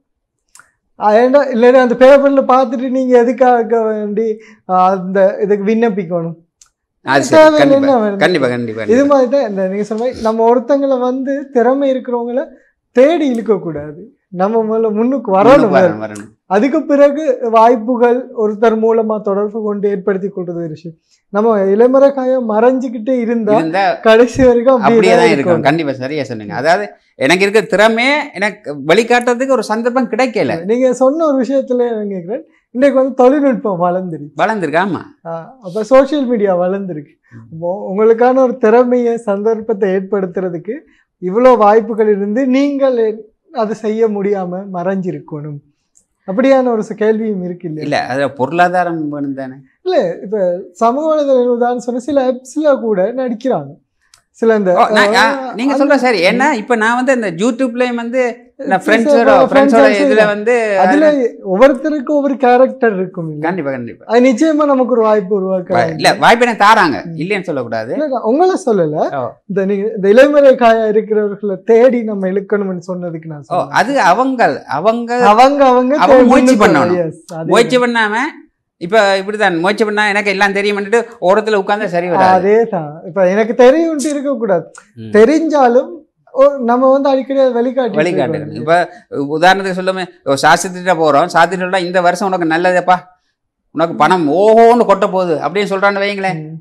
அஹ் ஏன்டா இல்லைன்னா அந்த பேப்பர்ல பார்த்துட்டு நீங்க எதுக்காக வேண்டி அஹ், அந்த இதுக்கு விண்ணப்பிக்கணும் அது சரி தேவையில்லை கண்டிப்பாக என்ன வேணும்? கண்டிப்பாக கண்டிப்பாக இது மாதிரி தான் இந்த நீங்க சொன்ன மாதிரி நம்ம ஒருத்தங்களை வந்து திறமை இருக்கிறவங்கள தேடி இழுக்க கூடாது நம்ம முதல்ல முன்னுக்கு வரணும் வரணும் வரணும் அதுக்கு பிறகு வாய்ப்புகள் ஒருத்தர் மூலமா தொடர்பு கொண்டு ஏற்படுத்தி கொள்றது ஒரு விஷயம் நம்ம இளமரக்காய மறைஞ்சுக்கிட்டே இருந்தா இருந்தா கடைசி வரைக்கும் அப்படியே அப்படியே தான் தான் இருக்கும் இருக்கும் கண்டிப்பா சரியா சொன்னீங்க அதாவது எனக்கு இருக்க திறமையே எனக்கு வெளிக்காட்டுறதுக்கு ஒரு சந்தர்ப்பம் கிடைக்கல நீங்க சொன்ன ஒரு விஷயத்துல நான் கேட்கிறேன் இன்றைக்கு வந்து தொழில்நுட்பம் வளர்ந்துருக்கு வளர்ந்துருக்கு ஆமா ஆஹ் அப்ப சோஷியல் மீடியா வளர்ந்துருக்கு ம். அப்போ உங்களுக்கான ஒரு திறமையை சந்தர்ப்பத்தை ஏற்படுத்துறதுக்கு இவ்வளோ வாய்ப்புகள் இருந்து நீங்கள் அதை செய்ய முடியாம மறைஞ்சிருக்கணும் அப்படியான ஒரு ச- கேள்வியும் இருக்கு இல்லையா இல்ல அது பொருளாதாரம் வேணும் தானே இல்ல இப்ப சமூக வலைதளம் உதாரணம் சொன்ன சில ஆப்ஸ்ல கூட நடிக்கிறாங்க சில இந்த ஓ, நான், ஆ, நீங்க சொல்ற சரி ஏன்னா இப்ப நான் வந்து இந்த யூடியூப்லயும் வந்து நான் ஃப்ரெண்ட்ஸோட ஃப்ரெண்ட்ஸோட இதுல வந்து அதுல ஒவ்வொருத்தருக்கும் ஒவ்வொரு கேரக்டர் இருக்கும் இல்ல கண்டிப்பா கண்டிப்பா அது நிச்சயமா நமக்கு ஒரு வாய்ப்பு உருவாக்கலாம் இல்ல வாய்ப்பு எனக்கு தாராங்க இல்லைன்னு சொல்லக்கூடாது இல்ல, நான் உங்களை சொல்லல ஓ. இந்த நீங்க இந்த இளமறை காயா இருக்கிறவர்களை தேடி நம்ம இழுக்கணும்னு சொன்னதுக்கு நான் ஓ சொல்றேன் அது அவங்க அவங்க அவங்க அவங்க அவங்க தேடி முயற்சி முன்னுக்கு பண்ணணும். yes, அதே முயற்சி பண்ணாம இப்ப இப்படிதான் முயற்சி பண்ணா எனக்கு எல்லாம் தெரியும்னுட்டு ஓரத்துல உட்கார்ந்தா சரி வராது அதேதான் இப்ப எனக்கு தெரியும்ட்டு இருக்க கூடாது ம். தெரிஞ்சாலும் ஓ- நம்ம வந்து அடிக்கடி அதை வெளிக்காட்டி வழிகாட்டுங்க இப்ப உதாரணத்துக்கு சொல்லுமே சாஸ்திரிட்ட போறோம் சாஸ்திரிட்டா இந்த வருஷம் உனக்கு நல்லதேப்பா உனக்கு பணம் ஓஹோன்னு கொட்ட போகுது அப்படின்னு சொல்றான்னு வைங்களேன் ம்,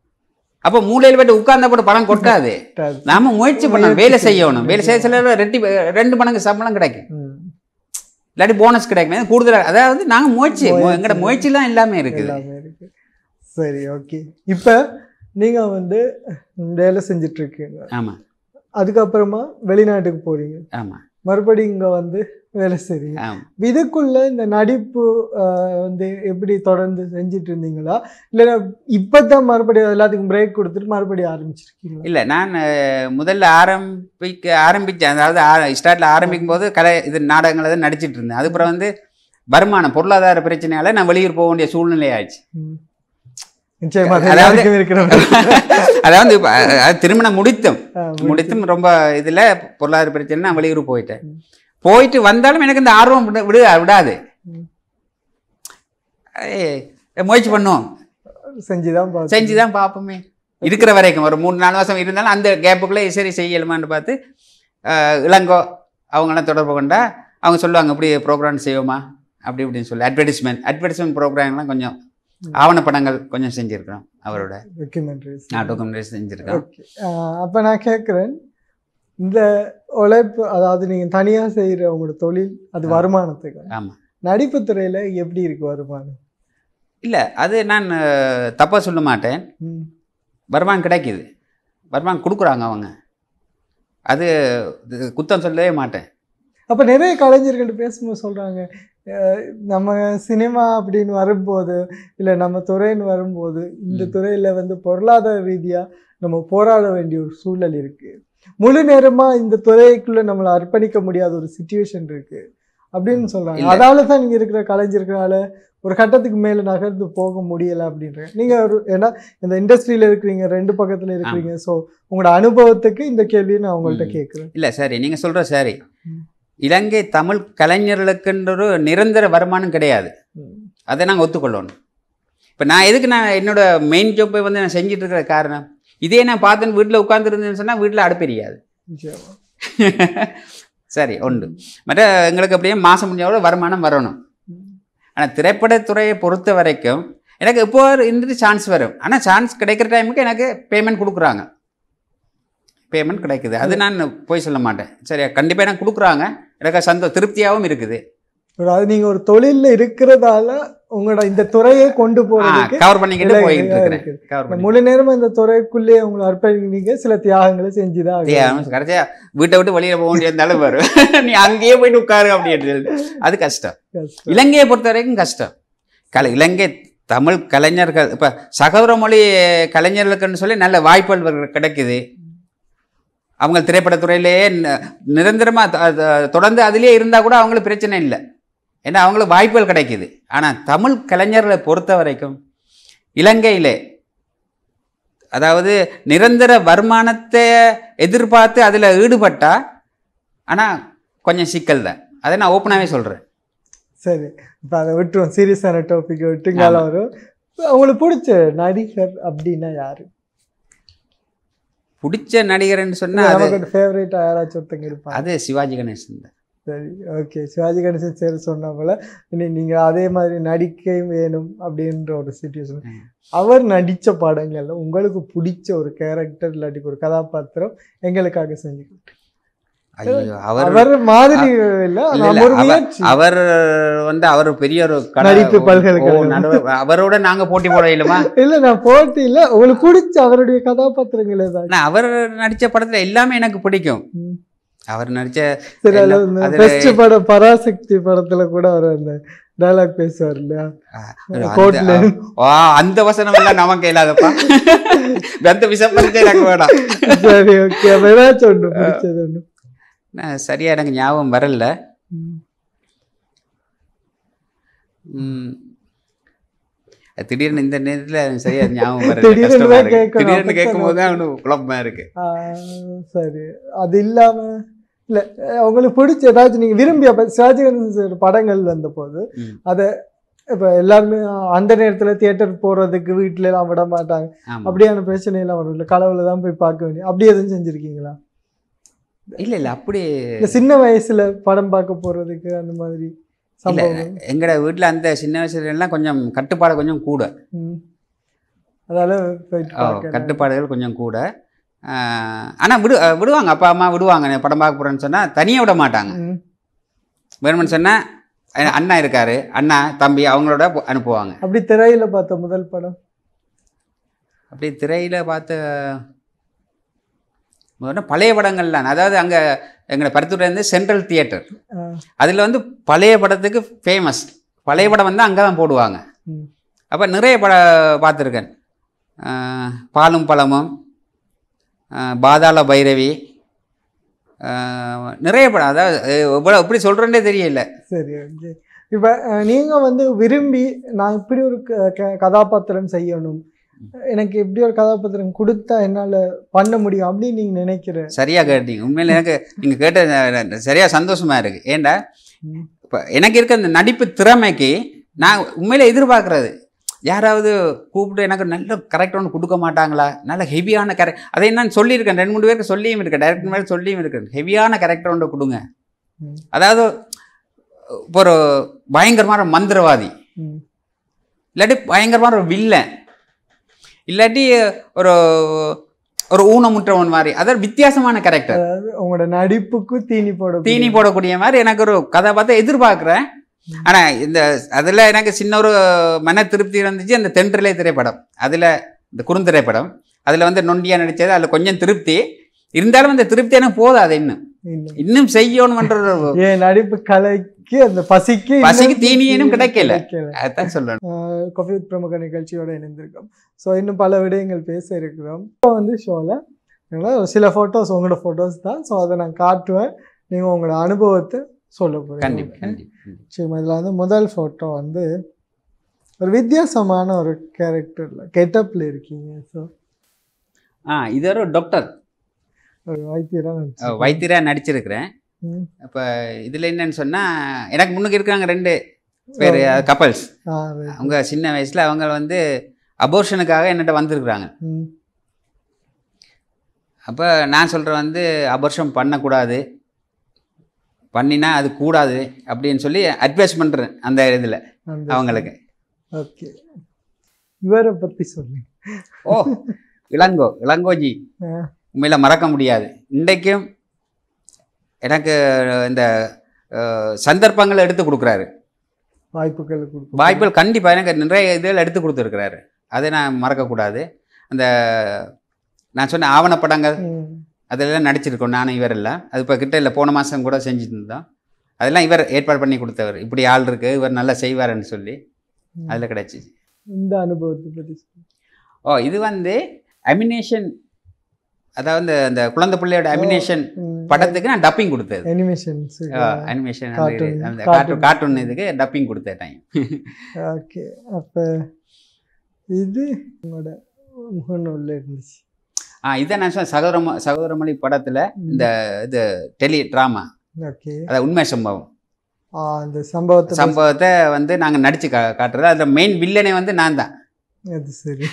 அப்ப மூலையில போயிட்டு உட்கார்ந்தா கூட பணம் கொட்டாது correct. நாம முயற்சி பண்ணணும் முயற்சி வேலை செய்யணும். செய்யணும் வேலை செய்ய சில ரெட்டி ரெண்டு மடங்கு சம்பளம் கிடைக்கும் ம். இல்லாட்டி போனஸ் கிடைக்கும் கூடுதலா அதாவது நாங்க முயற்சி முயற்சி. எங்கட முயற்சி தான் எல்லாமே இருக்குது எல்லாமே இருக்கு சரி ஓகே இப்ப நீங்க வந்து வேலை செஞ்சுட்டு இருக்கீங்க ஆமா அதுக்கப்புறமா வெளிநாட்டுக்கு போறீங்க ஆமா மறுபடியும் இங்க வந்து வேலை செய்றீங்க ஆம். இதுக்குள்ள இந்த நடிப்பு ஆஹ், வந்து எப்படி தொடர்ந்து செஞ்சுட்டு இருந்தீங்களா இல்ல இப்பதான் மறுபடியும் எல்லாத்துக்கும் பிரேக் கொடுத்துட்டு மறுபடியும் ஆரம்பிச்சிருக்கீங்களா இல்லை நான் அஹ், முதல்ல ஆரம்பிக்க ஆரம்பித்தேன் அதாவது ஸ்டார்ட்ல ஆரம்பிக்கும் போது கலை இது நாடகங்கள் தான் நடிச்சிட்டு இருந்தேன் அதுக்கப்புறம் வந்து வருமானம் பொருளாதார பிரச்சனையால நான் வெளியூர் போக வேண்டிய சூழ்நிலை ஆயிடுச்சு ம். நிச்சயமா அது அதாவது- எல்லாருக்கும் இருக்கிற அதாவது இப்ப, அஹ், திருமணம் முடித்தோம் ஆஹ், முடித்தும் ரொம்ப இதுல பொருளாதார பிரச்சனை நான் வெளியூர் போயிட்டேன் ம். போயிட்டு வந்தாலும் எனக்கு இந்த ஆர்வம் விட விடு விடாது ம். ஏய், முயற்சி பண்ணுவோம் செஞ்சுதான் பார்த்து செஞ்சு தான் பார்ப்போமே இருக்கிற வரைக்கும் ஒரு மூணு நாலு மாதம் இருந்தாலும் அந்த கேப்புக்குள்ளே சரி செய்யலுமான்னு பார்த்து அஹ், இளங்கோ அவங்களாம் தொடர்பு கொண்டா அவங்க சொல்லுவாங்க இப்படி ப்ரோக்ராம் செய்வோமா அப்படி இப்படின்னு சொல்லி அட்வர்டைஸ்மெண்ட் அட்வர்டைஸ்மெண்ட் ப்ரோக்ராம்லாம் கொஞ்சம் ஆவணப்படங்கள் கொஞ்சம் செஞ்சுருக்கிறோம் அவரோட டாக்குமெண்ட்ரிஸ் நான் டாக்குமெண்ட்ரி செஞ்சுருக்கோம் ஓகே அப்போ நான் கேட்குறேன் இந்த உழைப்பு அதாவது நீங்க தனியா செய்யற உங்களோட தொழில் அது ஆ. வருமானத்துக்கு ஆமாம் நடிப்பு துறையில எப்படி இருக்கு வருமானம் இல்லை அது நான் தப்பாக சொல்ல மாட்டேன் ம். வருமானம் கிடைக்குது வருமானம் கொடுக்குறாங்க அவங்க அது இது குத்தம் சொல்லவே மாட்டேன் அப்ப நிறைய கலைஞர்கள் பேசும்போது சொல்றாங்க அஹ், நம்ம சினிமா அப்படின்னு வரும்போது இல்ல நம்ம துறைன்னு வரும்போது இந்த ம். துறையில வந்து பொருளாதார ரீதியா நம்ம போராட வேண்டிய ஒரு சூழல் இருக்கு முழு நேரமா இந்த துறைக்குள்ள நம்மளை அர்ப்பணிக்க முடியாத ஒரு சுச்சுவேஷன் இருக்கு அப்படின்னு சொல்றாங்க இல்ல. அதால தான் நீங்க இருக்கிற கலைஞர்களால ஒரு கட்டத்துக்கு மேல நகர்ந்து போக முடியல அப்படின்ற நீங்க ஒரு ஏன்னா இந்த இண்டஸ்ட்ரியில இருக்கிறீங்க ரெண்டு பக்கத்துல இருக்கிறீங்க ஸோ உங்களோட அனுபவத்துக்கு இந்த கேள்வியை நான் உங்கள்ட்ட ம். கேட்குறேன் இல்லை சரி நீங்கள் சொல்கிற சரி ம். இலங்கை தமிழ் கலைஞர்களுக்குன்ற ஒரு நிரந்தர வருமானம் கிடையாது அதை நாங்கள் ஒத்துக்கொள்ளணும் இப்போ நான் எதுக்கு நான் என்னோட மெயின் ஜாப்பை வந்து நான் செஞ்சுட்டு இருக்கிற காரணம் இதே நான் பார்த்தேன்னு வீட்டில் உட்காந்துருந்தேன்னு சொன்னால் வீட்டில் அடுப்பெரியாது நிச்சயமா சரி உண்டு மற்ற எங்களுக்கு அப்படியே மாதம் முடிஞ்ச வருமானம் வரணும் ஆனால் திரைப்படத்துறையை பொறுத்த வரைக்கும் எனக்கு இப்போ இருந்துட்டு சான்ஸ் வரும் ஆனால் சான்ஸ் கிடைக்கிற டைமுக்கு எனக்கு பேமெண்ட் கொடுக்குறாங்க பேமெண்ட் கிடைக்குது அது நான் போய் சொல்ல மாட்டேன் சரியா கண்டிப்பாக எனக்கு கொடுக்குறாங்க எனக்கு சந்தோ திருப்தியாகவும் இருக்குது அதாவது நீங்க ஒரு தொழில்ல இருக்கிறதால உங்களோட இந்த துறையை கொண்டு போறதுக்கு கவர் பண்ணிக்கிட்டு இலக்கு போயிட்டு இருக்கிறேன் இருக்குது. கவர் இந்த பண்ணி முழு நேரமா இந்த துறைக்குள்ளேயே உங்களை அர்ப்பணிக்க சில தியாகங்களை செஞ்சுதான் ஆகணும். கடைசியா வீட்டை விட்டு வெளியில போக வேண்டியிருந்தாலும் வரும் நீ அங்கேயே போயிட்டு உட்காரு அப்படின்னு அது கஷ்டம் கஷ்டம். இலங்கையை பொறுத்த வரைக்கும் கஷ்டம் கலை இலங்கை தமிழ் கலைஞர்கள் இப்போ சகோதர மொழி கலைஞர்களுக்குன்னு சொல்லி நல்ல வாய்ப்புகள் கிடைக்குது அவங்க திரைப்படத்துறையிலேயே ந- நிரந்தரமா த- த- தொடர்ந்து அதிலேயே இருந்தால் கூட அவங்களுக்கு பிரச்சனை இல்லை ஏன்னா அவங்களுக்கு வாய்ப்புகள் கிடைக்குது ஆனால் தமிழ் கலைஞர்களை பொறுத்த வரைக்கும் இலங்கையிலே அதாவது நிரந்தர வருமானத்தை எதிர்பார்த்து அதில் ஈடுபட்டா ஆனால் கொஞ்சம் சிக்கல் தான் அதை நான் ஓப்பனாகவே சொல்கிறேன் சரி இப்ப அதை விட்டுருவோம் சீரியஸான டாபிக் விட்டு இங்கால ஆமா. வரும் உங்களுக்கு பிடிச்ச நடிகர் அப்படின்னா யாரு பிடிச்ச நடிகர்னு இல்ல, சொன்னால் அது நமக்கு ஃபேவரேட்டா யாராச்சும் ஒருத்தங்க இருப்பாங்க அது சிவாஜி கணேசன் தான் சரி ஓகே சிவாஜி கணேசன் சரி சொன்ன போல இனி நீங்க அதே மாதிரி நடிக்க வேணும் அப்படின்ற ஒரு சுச்சுவேஷன் ம். அவர் நடிச்ச படங்கள்ல உங்களுக்கு பிடிச்ச ஒரு கேரக்டர் இல்லாட்டி ஒரு கதாபாத்திரம் எங்களுக்காக செஞ்சு கொடுங்க. ஐயோ அவர் அவர் மாதிரி இல்ல இல்ல, நம்ம இல்ல, ஒரு அவர்- முயற்சி அவர் வந்து அவர் பெரிய ஒரு கட- நடிப்பு ஓ, பல்கலைக்கழகம். நடுவர். அவரோட நாங்க போட்டி போட இல்லமா இல்ல நான் போட்டி இல்ல உங்களுக்கு பிடிச்ச அவருடைய கதாபாத்திரங்கள் ஏதாச்சும் ஆனா அவர் நடிச்ச படத்துல எல்லாமே எனக்கு பிடிக்கும் ம். அவர் நடிச்ச சரி அதுல எல்லாம் இந்த அதுல- பெஸ்ட் படம் பராசக்தி படத்துல கூட அவர் அந்த டயலாக் பேசுவார் இல்லையா அந்த- கோர்ட்ல ஆ, அந்த வசனம் எல்லாம் நமக்கு இல்லாதப்பா அந்த விஷம் பறிச்சே எனக்கு வேணாம் சரி ஓகே அப்ப ஏதாச்சும் ஒண்ணு பிடிச்சது ஒண்ணு நான் சரியா எனக்கு ஞாபகம் வரல ம். ம். அது திடீர்னு இந்த நேரத்துல எனக்கு சரியா ஞாபகம் வரல திடீர்னு கஷ்டமா தான் இருக்கு. கேட்கணும். திடீர்னு கேட்கும் போது தான் அவனுக்கு குழப்பமா இருக்கு ஆ, சரி அது இல்லாம இல்ல அஹ் உங்களுக்கு பிடிச்ச ஏதாச்சும் நீங்க விரும்பி அப்ப சிவாஜி கணேசன் சார் படங்கள் வந்த போது ம். அத இப்ப எல்லாருமே அந்த நேரத்துல தியேட்டர் போறதுக்கு வீட்டுல எல்லாம் விட மாட்டாங்க ஆமா அப்படியான பிரச்சனை எல்லாம் வரும் இல்ல கடவுளை தான் போய் பார்க்க வேண்டிய அப்படி எதுவும் செஞ்சிருக்கீங்களா இல்ல இல்ல அப்படி இல்ல சின்ன வயசுல படம் பார்க்க போறதுக்கு அந்த மாதிரி இல்ல சம்பவம் எங்கட வீட்ல அந்த சின்ன வயசுல எல்லாம் கொஞ்சம் கட்டுப்பாடு கொஞ்சம் கூட ம். அதால போயிட்டு ஓ, பார்க்க கட்டுப்பாடுகள் கொஞ்சம் கூட ஆஹ், ஆனா விடு அஹ், விடுவாங்க அப்பா அம்மா விடுவாங்க நீ படம் பார்க்க போறேன்னு சொன்னா தனியா விட மாட்டாங்க ம். வேணும்னு சொன்னா அஹ், அண்ணா இருக்காரு அண்ணா தம்பி அவங்களோட போ- அனுப்புவாங்க அப்படி திரையில பார்த்த முதல் படம் அப்படி திரையில பார்த்த முதல்ல பழைய படங்கள்லாம் அதாவது அங்கே எங்களை பருத்தூர்ல இருந்து சென்ட்ரல் தியேட்டர் ஆ, அதில் வந்து பழைய படத்துக்கு ஃபேமஸ் பழைய படம் வந்து அங்கே தான் போடுவாங்க ம். அப்போ நிறைய பட பார்த்துருக்கேன் ஆஹ் பாலும் பழமும் ஆஹ் பாதாள பைரவி ஆஹ் நிறைய படம் அதாவது அஹ் இவ்வளோ எப்படி சொல்கிறேன்னே தெரியல சரி ஓகே இப்போ நீங்கள் வந்து விரும்பி நான் இப்படி ஒரு க- க- கதாபாத்திரம் செய்யணும் எனக்கு இப்படி ஒரு கதாபாத்திரம் கொடுத்தா என்னால் பண்ண முடியும் அப்படின்னு நீங்கள் நினைக்கிற சரியாக கேட்டீங்க உண்மையில் எனக்கு நீங்கள் கேட்ட சரியாக சந்தோஷமாக இருக்குது ஏண்டா ம். இப்போ எனக்கு இருக்க அந்த நடிப்பு திறமைக்கு நான் உண்மையில எதிர்பார்க்குறது யாராவது கூப்பிட்டு எனக்கு நல்ல கரெக்ட் ஒன்று கொடுக்க மாட்டாங்களா நல்ல ஹெவியான கரெக்ட் அதை நான் சொல்லியிருக்கேன் ரெண்டு மூணு பேருக்கு சொல்லியும் இருக்கேன் டேரக்டர் மாதிரி சொல்லியும் இருக்கேன் ஹெவியான கரெக்டர் ஒன்று கொடுங்க ம். அதாவது இப்போ ஒரு பயங்கரமான மந்திரவாதி ம். இல்லாட்டி பயங்கரமான ஒரு வில்லன் இல்லாட்டி ஒரு ஒரு ஊனமுற்றவன் மாதிரி அதாவது வித்தியாசமான கேரக்டர் அதாவது உங்களோட நடிப்புக்கு தீனி போட தீனி போடக்கூடிய மாதிரி எனக்கு ஒரு கதை பார்த்து எதிர்பார்க்குறேன் ஆனால் இந்த அதில் எனக்கு சின்ன ஒரு மன திருப்தி இருந்துச்சு அந்த தென்றலை திரைப்படம் அதில் இந்த குறுந்திரைப்படம் அதில் வந்து நொண்டியா நடித்தது அதில் கொஞ்சம் திருப்தி இருந்தாலும் அந்த திருப்தி எனக்கு போதாது இன்னும் இன்னும். இன்னும் செய்யணுமன்ற ஒரு என் நடிப்பு கலைக்கு அந்த பசிக்கு பசிக்கு இன்னும் தீனியேனும் கிடைக்கல. கிடைக்கல அதான் சொல்லணும் ஆஹ் காஃபி வித் பிரமுக நிகழ்ச்சியோட இணைந்திருக்கோம் ஸோ இன்னும் பல விடயங்கள் பேச இருக்கிறோம் இப்போ வந்து ஷோவில் சில ஃபோட்டோஸ் உங்களோட ஃபோட்டோஸ் தான் ஸோ அதை நான் காட்டுவேன் நீங்கள் உங்களோட அனுபவத்தை சொல்ல போகிறீங்க கண்டிப்பாக கண்டிப்பாக சரி இதில் வந்து முதல் ஃபோட்டோ வந்து ஒரு வித்தியாசமான ஒரு கேரக்டரில் கெட்டப்பில் இருக்கீங்க ஸோ ஆ இது ஒரு டாக்டர் ஒரு வைத்தியராக வைத்தியராக நடிச்சிருக்கிறேன் ம். இப்போ இதில் என்னன்னு சொன்னால் எனக்கு முன்னுக்கு இருக்காங்க ரெண்டு பேர் கப்பல்ஸ் ஆ right. அவங்க சின்ன வயசில் அவங்க வந்து அபோர்ஷனுக்காக என்னட்ட வந்திருக்கிறாங்க ம் அப்போ நான் சொல்கிறேன் வந்து அபர்ஷம் பண்ணக்கூடாது பண்ணினா அது கூடாது அப்படின்னு சொல்லி அட்வைஸ் பண்ணுறேன் அந்த இதில் அந்த அவங்களுக்கு ஓகே இவரை பற்றி சொல்லுங்க ஓ இளங்கோ இளங்கோஜி ஆ. உண்மையில் மறக்க முடியாது இன்றைக்கும் எனக்கு இந்த அஹ், சந்தர்ப்பங்களை எடுத்து கொடுக்குறாரு வாய்ப்புகள் கொடுக்கும் வாய்ப்புகள் கண்டிப்பாக எனக்கு நிறைய இதில் எடுத்து கொடுத்துருக்கிறாரு அதை நான் மறக்கக்கூடாது அந்த நான் சொன்ன ஆவணப்படங்கள் ம். அதெல்லாம் நடிச்சிருக்கோம் நானும் இவர் எல்லாம் அது இப்போ கிட்ட இல்லை போன மாதம் கூட செஞ்சுட்டு இருந்தோம் அதெல்லாம் இவர் ஏற்பாடு பண்ணி கொடுத்தவர் இப்படி ஆள் இருக்கு இவர் நல்லா செய்வாருன்னு சொல்லி ம். அதில் கிடச்சிச்சு இந்த அனுபவத்தை பற்றி சொல்லுங்க ஓ இது வந்து அமினேஷன் அதாவது அந்த குழந்தை பிள்ளையோட அமினேஷன் படத்துக்கு நான் டப்பிங் கொடுத்தது அனிமேஷன்ஸ் அனிமேஷன் Cartoon, அந்த cartoon. கார்ட்டூன் கார்ட்டூன் இதுக்கு டப்பிங் கொடுத்த டைம் ஓகே அப்போ இது உங்களோட முகநூலில் இருந்துச்சு ஆ இதை நான் சொன்ன சகோதரம சகோதரமொழி படத்தில் இந்த இது டெலி ட்ராமா ஓகே அதாவது உண்மை சம்பவம் அந்த சம்பவத்தை பத்தி- சம்பவத்தை வந்து நாங்கள் நடித்து கா காட்டுறது அதில் மெயின் வில்லனே வந்து நான் தான் அது சரி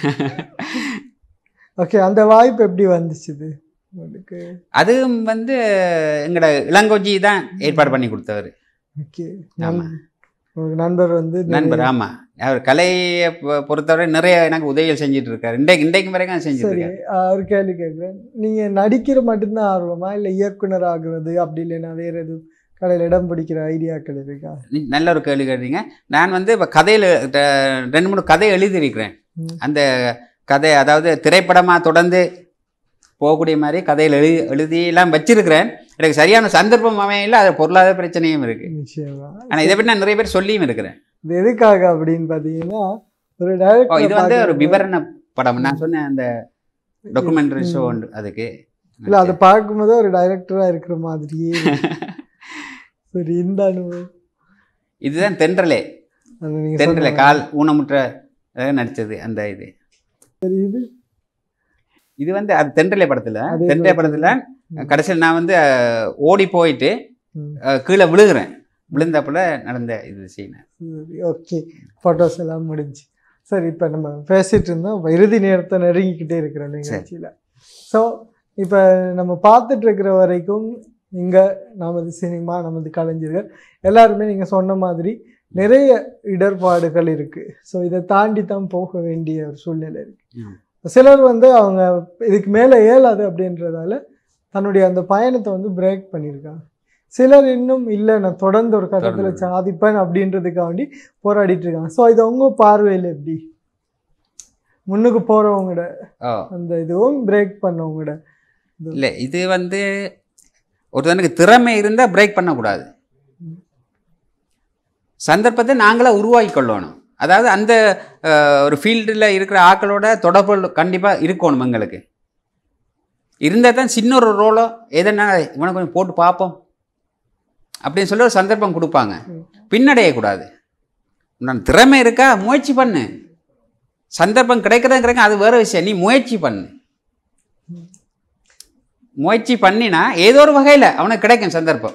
ஓகே அந்த வாய்ப்பு எப்படி வந்துச்சு இது உங்களுக்கு அதுவும் வந்து எங்களோட இளங்கோஜி தான் ஏற்பாடு பண்ணி கொடுத்தவர் ஓகே ஆமா. உங்களுக்கு நண்பர் வந்து நண்பர் ஆமாம் அவர் கலையை பொ- பொறுத்தவரை நிறைய எனக்கு உதவிகள் செஞ்சுட்டு இருக்காரு இன்றைக்கு இன்றைக்கு வரைக்கும் செஞ்சுட்டு சரி இருக்காரு ஆஹ் ஒரு கேள்வி கேட்குறேன் நீங்க நடிக்கிற மட்டும்தான் ஆர்வமா இல்லை இயக்குனர் ஆகுறது அப்படி இல்லைன்னா வேற எதுவும் கடையில் இடம் பிடிக்கிற ஐடியாக்கள் இருக்கா நீ நல்ல ஒரு கேள்வி கேட்டீங்க நான் வந்து இப்போ கதையில் ரெண்டு மூணு கதை எழுதியிருக்கிறேன் ம். அந்த கதை அதாவது திரைப்படமாக தொடர்ந்து போகக்கூடிய மாதிரி கதையில் எழுதி எழுதியெல்லாம் வச்சிருக்கிறேன் எனக்கு சரியான சந்தர்ப்பம் அமையல அது பொருளாதார பிரச்சனையும் இருக்குது நிச்சயமா ஆனால் இதை பற்றி நான் நிறைய பேர் சொல்லியும் இருக்கிறேன் இது எதுக்காக அப்படின்னு பார்த்தீங்கன்னா ஒரு ஓ இது வந்து ஒரு டைரக்டர் விவரண படம் நான் சொன்னேன் அந்த டாக்குமெண்ட்ரி ஷோ உண்டு அதுக்கு இல்லை அதை பார்க்கும்போது ஒரு டைரக்டராக இருக்கிற மாதிரியே இருக்கு. சரி இந்த அனுபவம் இதுதான் தென்றலே அது நீங்க தென்றலே சொன்ன கால் ஊனமுற்ற அஹ், நடிச்சது அந்த இது சரி இது இது வந்து அது தென்றலே படத்துல அதே தென்றலே படத்துல. படத்துல கடைசியில் நான் வந்து அஹ், ஓடி போயிட்டு ம். அஹ், கீழே விழுகிறேன் விழுந்தப்பல நடந்த இது சீன் சரி ஓகே ஃபோட்டோஸ் எல்லாம் முடிஞ்சு சரி இப்போ நம்ம பேசிட்டு இருந்தோம் இப்ப இறுதி நேரத்தை நெருங்கிக்கிட்டே இருக்கிறோம் நிகழ்ச்சியில் ஸோ இப்போ நம்ம பார்த்துட்டு இருக்கிற வரைக்கும் இங்கே நமது சினிமா நமது கலைஞர்கள் எல்லாருமே நீங்கள் சொன்ன மாதிரி நிறைய இடர்பாடுகள் இருக்குது ஸோ இதை தாண்டி தான் போக வேண்டிய ஒரு சூழ்நிலை இருக்குது சிலர் வந்து அவங்க இதுக்கு மேலே இயலாது அப்படின்றதால தன்னுடைய அந்த பயணத்தை வந்து பிரேக் பண்ணியிருக்காங்க சிலர் இன்னும் இல்லை நான் தொடர்ந்து ஒரு கட்டத்தில் தொடர்ந்து. சாதிப்பேன் அப்படின்றதுக்காண்டி போராடிட்டு இருக்காங்க ஸோ இது உங்க பார்வையில் எப்படி முன்னுக்கு போகிறவங்களோட ஓ அந்த இதுவும் பிரேக் பண்ணவங்களோட இல்லை இது வந்து ஒருத்தனுக்கு திறமை இருந்தால் பிரேக் பண்ணக்கூடாது சந்தர்ப்பத்தை நாங்களே உருவாக்கி கொள்ளணும் அதாவது அந்த அஹ், ஒரு ஃபீல்டில் இருக்கிற ஆட்களோட தொடர்பு கண்டிப்பாக இருக்கணும் எங்களுக்கு இருந்தால் தான் சின்ன ஒரு ரோலோ எதனா இவனை கொஞ்சம் போட்டு பார்ப்போம் அப்படின்னு சொல்லி ஒரு சந்தர்ப்பம் கொடுப்பாங்க பின்னடையக்கூடாது உன்னான் திறமை இருக்கா முயற்சி பண்ணு சந்தர்ப்பம் கிடைக்கிறதா கிடைக்க அது வேற விஷயம் நீ முயற்சி பண்ணு முயற்சி பண்ணினா ஏதோ ஒரு வகையில் அவனுக்கு கிடைக்கும் சந்தர்ப்பம்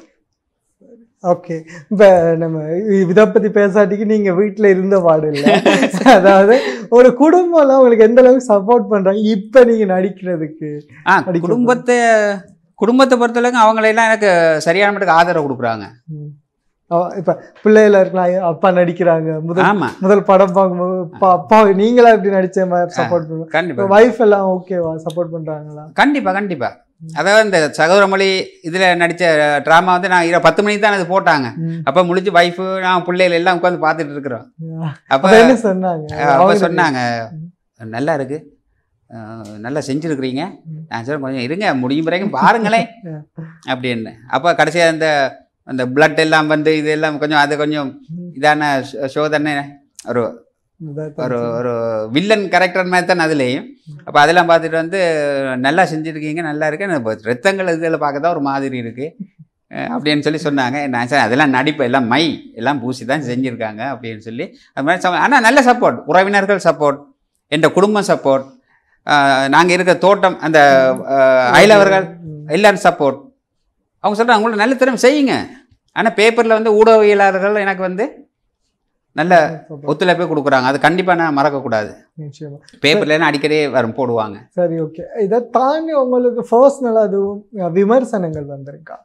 ஓகே இப்போ நம்ம இதை பற்றி பேசாட்டிக்கு நீங்கள் வீட்டில் இருந்த பாடு இல்லை அதாவது ஒரு குடும்பம்லாம் உங்களுக்கு எந்த அளவுக்கு சப்போர்ட் பண்ணுறாங்க இப்போ நீங்கள் நடிக்கிறதுக்கு ஆ அடிக்க குடும்பத்தை குடும்பத்தை பொறுத்தளவுக்கு அவங்களெல்லாம் எனக்கு சரியான மட்டுக்கு ஆதரவு கொடுக்குறாங்க ம். அவ- இப்ப பிள்ளைகள இருக்கலாம் ஐயோ, அப்பா நடிக்கிறாங்க முதல் ஆமாம் முதல் படம் பார்க்கும்போது அப்பா அப்பா நீங்களா இப்படி நடிச்ச மாதிரி சப்போர்ட் பண்ணுவோம் கண்டிப்பாக வைஃப் எல்லாம் ஓகேவா சப்போர்ட் பண்றாங்களா கண்டிப்பாக கண்டிப்பாக அதாவது இந்த சகோதரமொழி இதில் நடித்த ட்ராமா வந்து நான் இரவு பத்து மணிக்கு தான் அது போட்டாங்க ம். அப்போ முடிஞ்சு ஒய்ஃபு நான் பிள்ளைகள் எல்லாம் உட்காந்து பார்த்துட்டு இருக்கிறோம் அப்போ அப்ப என்ன சொன்னாங்க அப்போ அவங்க சொன்னாங்க நல்லா இருக்கு அஹ், நல்லா செஞ்சுருக்கிறீங்க நான் சொல்ல கொஞ்சம் இருங்க முடியும் வரைக்கும் பாருங்களேன் அப்படின்னு அப்போ கடைசியாக அந்த அந்த பிளட் எல்லாம் வந்து இது எல்லாம் கொஞ்சம் அது கொஞ்சம் இதான ஷோ தானே ஒரு ஒரு ஒரு வில்லன் கேரக்டர் மாதிரி தான் அதுலேயும் அப்போ அதெல்லாம் பார்த்துட்டு வந்து நல்லா செஞ்சுருக்கீங்க நல்லா இருக்கு எனக்கு இப்ப ரத்தங்கள் இதில் பார்க்க தான் ஒரு மாதிரி இருக்கு அஹ் அப்படின்னு சொல்லி சொன்னாங்க நான் சரி அதெல்லாம் நடிப்பு எல்லாம் மை எல்லாம் பூசி தான் செஞ்சுருக்காங்க அப்படின்னு சொல்லி அது மாதிரி ஆனால் நல்ல சப்போர்ட் உறவினர்கள் சப்போர்ட் என்ற குடும்பம் சப்போர்ட் நாங்கள் இருக்க தோட்டம் அந்த அஹ், அயலவர்கள் எல்லாரும் சப்போர்ட் அவங்க சொல்கிறாங்க உங்களோட நல்ல திறமை செய்யுங்க ஆனால் பேப்பரில் வந்து ஊடகவியலாளர்கள் எனக்கு வந்து நல்ல ஒத்துழைப்பே கொடுக்குறாங்க அது கண்டிப்பாக நான் மறக்கக்கூடாது நிச்சயமா பேப்பர்லாம் அடிக்கடி வரும் போடுவாங்க சரி ஓகே இதை தாண்டி உங்களுக்கு பர்சனல் அதுவும் விமர்சனங்கள் வந்திருக்கா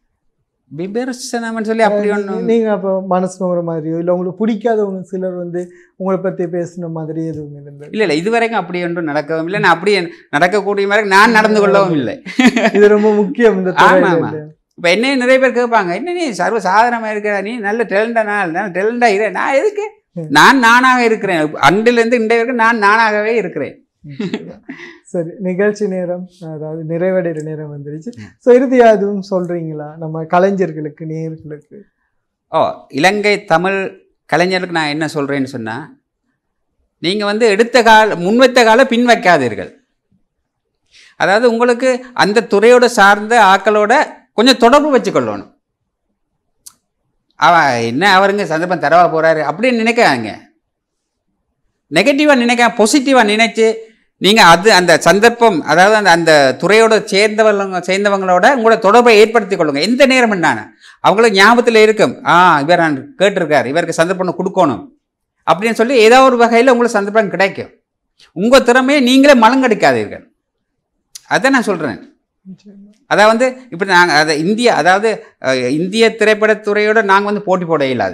விமர்சனம்னு சொல்லி அப்படி ஒன்றும் நீங்க அப்போ மனசு நோகிற மாதிரியோ இல்லை உங்களுக்கு பிடிக்காதவங்க சிலர் வந்து உங்களை பத்தி பேசின மாதிரி எதுவும் இருந்தது இல்லை இல்லை இது வரைக்கும் அப்படி ஒன்றும் நடக்கவும் இல்லை நான் அப்படி நடக்கக்கூடிய மாதிரி நான் நடந்து கொள்ளவும் இல்லை இது ரொம்ப முக்கியம் இந்த ஆமா, துறையில ஆமா. இப்போ என்ன நிறைய பேர் கேட்பாங்க என்ன நீ சர்வ சாதாரணமாக இருக்கிற நீ நல்ல டேலண்டா நான் நல்ல டேலண்டா இரு நான் எதுக்கு நான் நானாக இருக்கிறேன் அண்டிலிருந்து இன்றைய வரைக்கும் நான் நானாகவே இருக்கிறேன் சரி நிகழ்ச்சி நேரம் அதாவது நிறைவடைகிற நேரம் வந்துருச்சு ஸோ இறுதியா எதுவும் சொல்றீங்களா நம்ம கலைஞர்களுக்கு நேயர்களுக்கு ஓ இலங்கை தமிழ் கலைஞருக்கு நான் என்ன சொல்கிறேன்னு சொன்னால் நீங்கள் வந்து எடுத்த கால முன்வைத்த கால பின் வைக்காதீர்கள் அதாவது உங்களுக்கு அந்த துறையோட சார்ந்த ஆக்களோட கொஞ்சம் தொடர்பு வச்சுக்கொள்ளணும் அவ என்ன அவருங்க சந்தர்ப்பம் தரவா போகிறாரு அப்படின்னு நினைக்காதீங்க நெகட்டிவாக நினைக்க பாசிட்டிவாக நினைச்சு நீங்கள் அது அந்த சந்தர்ப்பம் அதாவது அந்த அந்த துறையோட சேர்ந்தவங்க சேர்ந்தவங்களோட உங்களோட தொடர்பை ஏற்படுத்திக் கொள்ளுங்க எந்த நேரம் நான் அவங்களுக்கு ஞாபகத்தில் இருக்கும் ஆ இவர் நான் கேட்டிருக்கார் இவருக்கு சந்தர்ப்பம் கொடுக்கணும் அப்படின்னு சொல்லி ஏதோ ஒரு வகையில் உங்களுக்கு சந்தர்ப்பம் கிடைக்கும் உங்கள் திறமையை நீங்களே மலங்கடிக்காதீர்கள் அதான் நான் சொல்கிறேன் அதாவது வந்து இப்போ நாங்கள் அதை இந்திய அதாவது அஹ், இந்திய திரைப்படத்துறையோட நாங்கள் வந்து போட்டி போட இயலாது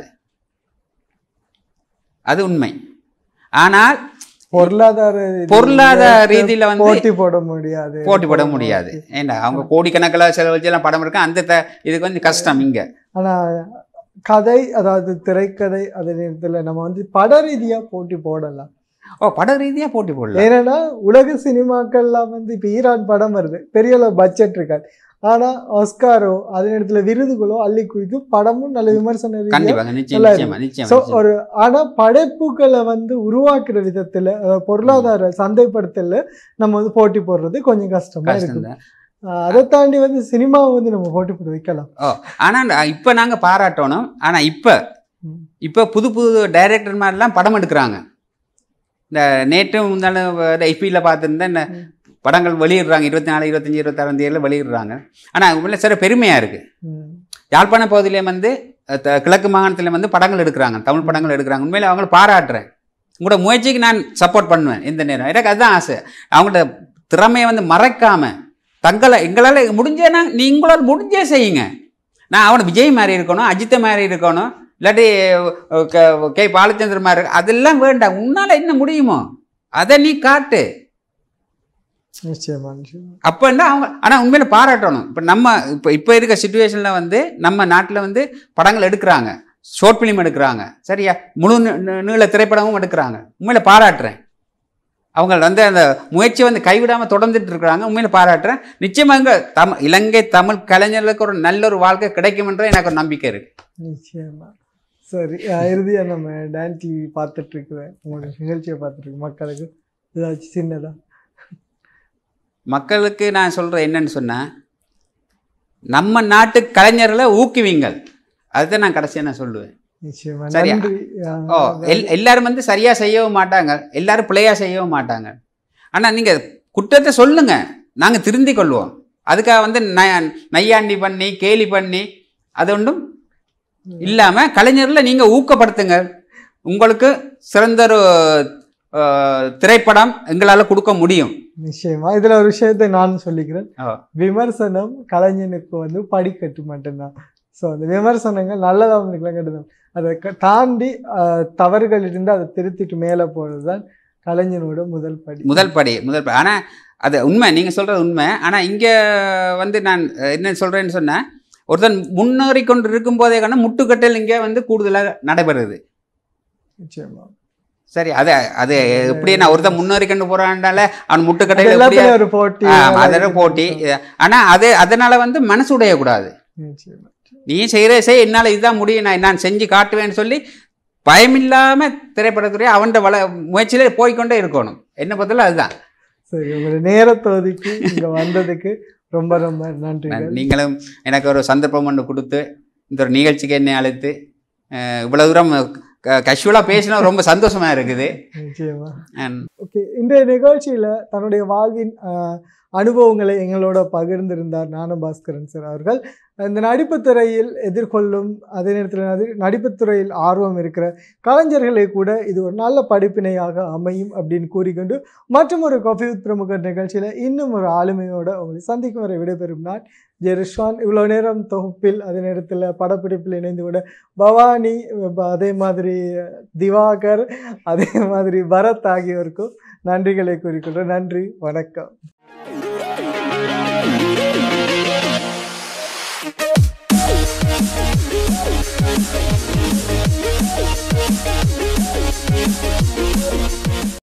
அது உண்மை ஆனால் பொருளாதார ரீதியில பொருளாதார ரீதியில வந்து போட்டி போட முடியாது போட்டி போட முடியாது ஏண்டா அவங்க கோடிக்கணக்கில் செலவழிச்சு எல்லாம் படம் இருக்கு அந்த த- இதுக்கு வந்து கஷ்டம் இங்க ஆனா கதை அதாவது திரைக்கதை அதே நேரத்துல நம்ம வந்து பட ரீதியா போட்டி போடலாம் ஓ பட ரீதியா போட்டி போடலாம் ஏன்னா உலக சினிமாக்கள்லாம் வந்து இப்ப ஈரான் படம் வருது பெரிய அளவு பட்ஜெட் இருக்காது ஆனா ஆஸ்காரோ அதே நேரத்துல விருதுகளோ அள்ளி குவிக்கும் படமும் நல்ல விமர்சன ரீதியா கண்டிப்பாக நிச்சயம் நல்லா நிச்சயமா நிச்சயமா ஸோ நிச்சயமா. ஒரு ஆனா படைப்புகளை வந்து உருவாக்குற விதத்துல அதாவது பொருளாதார சந்தைப்படுத்தல நம்ம வந்து போட்டி போடுறது கொஞ்சம் கஷ்டமா இருக்கு கஷ்டம்தான் ஆஹ் அதை தாண்டி வந்து சினிமாவை வந்து நம்ம போட்டி போட வைக்கலாம் ஓ ஆனா நான் இப்ப நாங்க பாராட்டணும் ஆனா இப்ப ம். இப்ப புது புது டைரக்டர் மாதிரிலாம் படம் எடுக்கிறாங்க இந்த நேற்றும் முந்தாலும் ஐபியில் பார்த்துருந்தேன் இந்த ம். படங்கள் வெளியிடுறாங்க இருபத்தி நாலு இருபத்தஞ்சி இருபத்தாறாம் தேதியில் வெளியிடுறாங்க ஆனால் உண்மையில சில பெருமையாக இருக்குது ம். யாழ்ப்பாண பகுதியிலே வந்து அஹ், த- கிழக்கு மாகாணத்தில் வந்து படங்கள் எடுக்கிறாங்க தமிழ் படங்கள் எடுக்கிறாங்க உண்மையில அவங்கள பாராட்டுறேன் உங்களோட முயற்சிக்கு நான் சப்போர்ட் பண்ணுவேன் எந்த நேரம் எனக்கு அதுதான் ஆசை அவங்களோட திறமையை வந்து மறைக்காம தங்களை எங்களால் முடிஞ்சேன்னா நீங்களால் முடிஞ்சே செய்யுங்க நான் அவனை விஜய் மாதிரி இருக்கணும் அஜித்தை மாதிரி இருக்கணும் இல்லாட்டி அஹ், க- கே பாலச்சந்திர மாதிரி இருக்கு அதெல்லாம் வேண்டாம் உன்னால் என்ன முடியுமோ அதை நீ காட்டு நிச்சயமா நிச்சயமா அப்போன்னா அவங்க ஆனால் உண்மையில பாராட்டணும் இப்போ நம்ம இப்போ இப்போ இருக்க சுச்சுவேஷனில் வந்து நம்ம நாட்டில் வந்து படங்கள் எடுக்கிறாங்க ஷார்ட் ஃபிலிம் எடுக்கிறாங்க சரியா முழு நீ- நீ- நீள திரைப்படமும் எடுக்கிறாங்க உண்மையில பாராட்டுறேன் அவங்க வந்து அந்த முயற்சியை வந்து கைவிடாமல் தொடர்ந்துட்டு இருக்கிறாங்க உண்மையில பாராட்டுறேன் நிச்சயமாக தமிழ் இலங்கை தமிழ் கலைஞர்களுக்கு ஒரு நல்ல ஒரு வாழ்க்கை கிடைக்கும்ன்ற எனக்கு ஒரு நம்பிக்கை இருக்கு நிச்சயமா சரி அஹ் இறுதியா நம்ம டான் டிவி பார்த்துட்டு இருக்கிற உங்களோட நிகழ்ச்சியை பார்த்துட்டு இருக்கு மக்களுக்கு ஏதாச்சும் சின்னதா மக்களுக்கு நான் சொல்கிறேன் என்னன்னு சொன்னேன் நம்ம நாட்டு கலைஞர்களை ஊக்குவிங்கள் அதுதான் நான் கடைசியாக நான் சொல்லுவேன் நிச்சயமா சரியா? நன்றி அஹ் ஓ எல் எல்லாரும் வந்து சரியாக செய்யவும் மாட்டாங்க எல்லாரும் பிழையாக செய்யவும் மாட்டாங்க ஆனால் நீங்கள் குற்றத்தை சொல்லுங்க நாங்கள் திருந்தி கொள்வோம் அதுக்காக வந்து ந- நையாண்டி பண்ணி கேலி பண்ணி அது ஒன்றும் இல்லாமல் கலைஞர்களை நீங்கள் ஊக்கப்படுத்துங்க உங்களுக்கு சிறந்த ஒரு அஹ், திரைப்படம் எங்களால் கொடுக்க முடியும் நிச்சயமா இதுல ஒரு விஷயத்தை நான் சொல்லிக்கிறேன் ஓ. விமர்சனம் கலைஞனுக்கு வந்து படிக்கட்டு மட்டும்தான் ஸோ அந்த விமர்சனங்கள் நல்லதாகவும் இருக்கலாம் கெட்டதும் அதை க- தாண்டி அஹ், தவறுகள் இருந்து அதை திருத்திட்டு மேலே போகிறது தான் கலைஞனோட முதல் படி முதல் படி முதல் படி ஆனால் அது உண்மை நீங்கள் சொல்கிறது உண்மை ஆனால் இங்கே வந்து நான் அஹ், என்ன சொல்கிறேன்னு சொன்னேன் ஒருத்தன் முன்னேறி கொண்டு இருக்கும்போதே கண்ணா முட்டுக்கட்டல் இங்கே வந்து கூடுதலாக நடைபெறுது நிச்சயமா சரி அது அது எப்படி நான் ஒருத்தன் முன்னேறி கொண்டு போகிறான்னால அவன் அது முட்டுக்கட்டையில் எப்படியா எல்லாத்துலயும் ஒரு போட்டி அதில் போட்டி ஆனால் அது அதனால் வந்து மனசு உடையக்கூடாது நிச்சயமா நீ செய்கிற செய் என்னால் இதுதான் முடியும் நான் நான் செஞ்சு காட்டுவேன்னு சொல்லி பயமில்லாமல் திரைப்படத்துறையை அவன்கிட்ட வள முயற்சியிலே போய்க்கொண்டே இருக்கணும் என்ன பொறுத்தல அதுதான் சரி உங்களோட நேரத்தை ஒதுக்கி இங்க வந்ததுக்கு ரொம்ப ரொம்ப நன்றிகள் நீங்களும் எனக்கு ஒரு சந்தர்ப்பம் ஒன்று கொடுத்து இந்த ஒரு நிகழ்ச்சிக்கு என்னை அழைத்து அஹ், இவ்வளவு தூரம் கஷுவலாக பேசினா ரொம்ப சந்தோஷமா இருக்குது நிச்சயமா And ஓகே இன்றைய நிகழ்ச்சியில் தன்னுடைய வாழ்வின் ஆஹ், அனுபவங்களை எங்களோட பகிர்ந்திருந்தார் ஞானபாஸ்கரன் சார் அவர்கள் இந்த நடிப்புத் துறையில் எதிர்கொள்ளும் அதே நேரத்தில் நடி நடிப்புத் துறையில் ஆர்வம் இருக்கிற கலைஞர்களை கூட இது ஒரு நல்ல படிப்பினையாக அமையும் அப்படின்னு கூறிக்கொண்டு மற்றும் ஒரு காஃபி வித் பிரமுகர் நிகழ்ச்சியில் இன்னும் ஒரு ஆளுமையோட உங்களை சந்திக்கும் வரை விடைபெறும் நான் ஜெ ரிஷ்வான் இவ்வளோ நேரம் தொகுப்பில் அதே நேரத்தில் படப்பிடிப்பில் இணைந்து விட பவானி ப- அதே மாதிரி திவாகர் அதே மாதிரி பரத் ஆகியோருக்கும் நன்றிகளை கூறிக்கொள்கிறேன் நன்றி வணக்கம்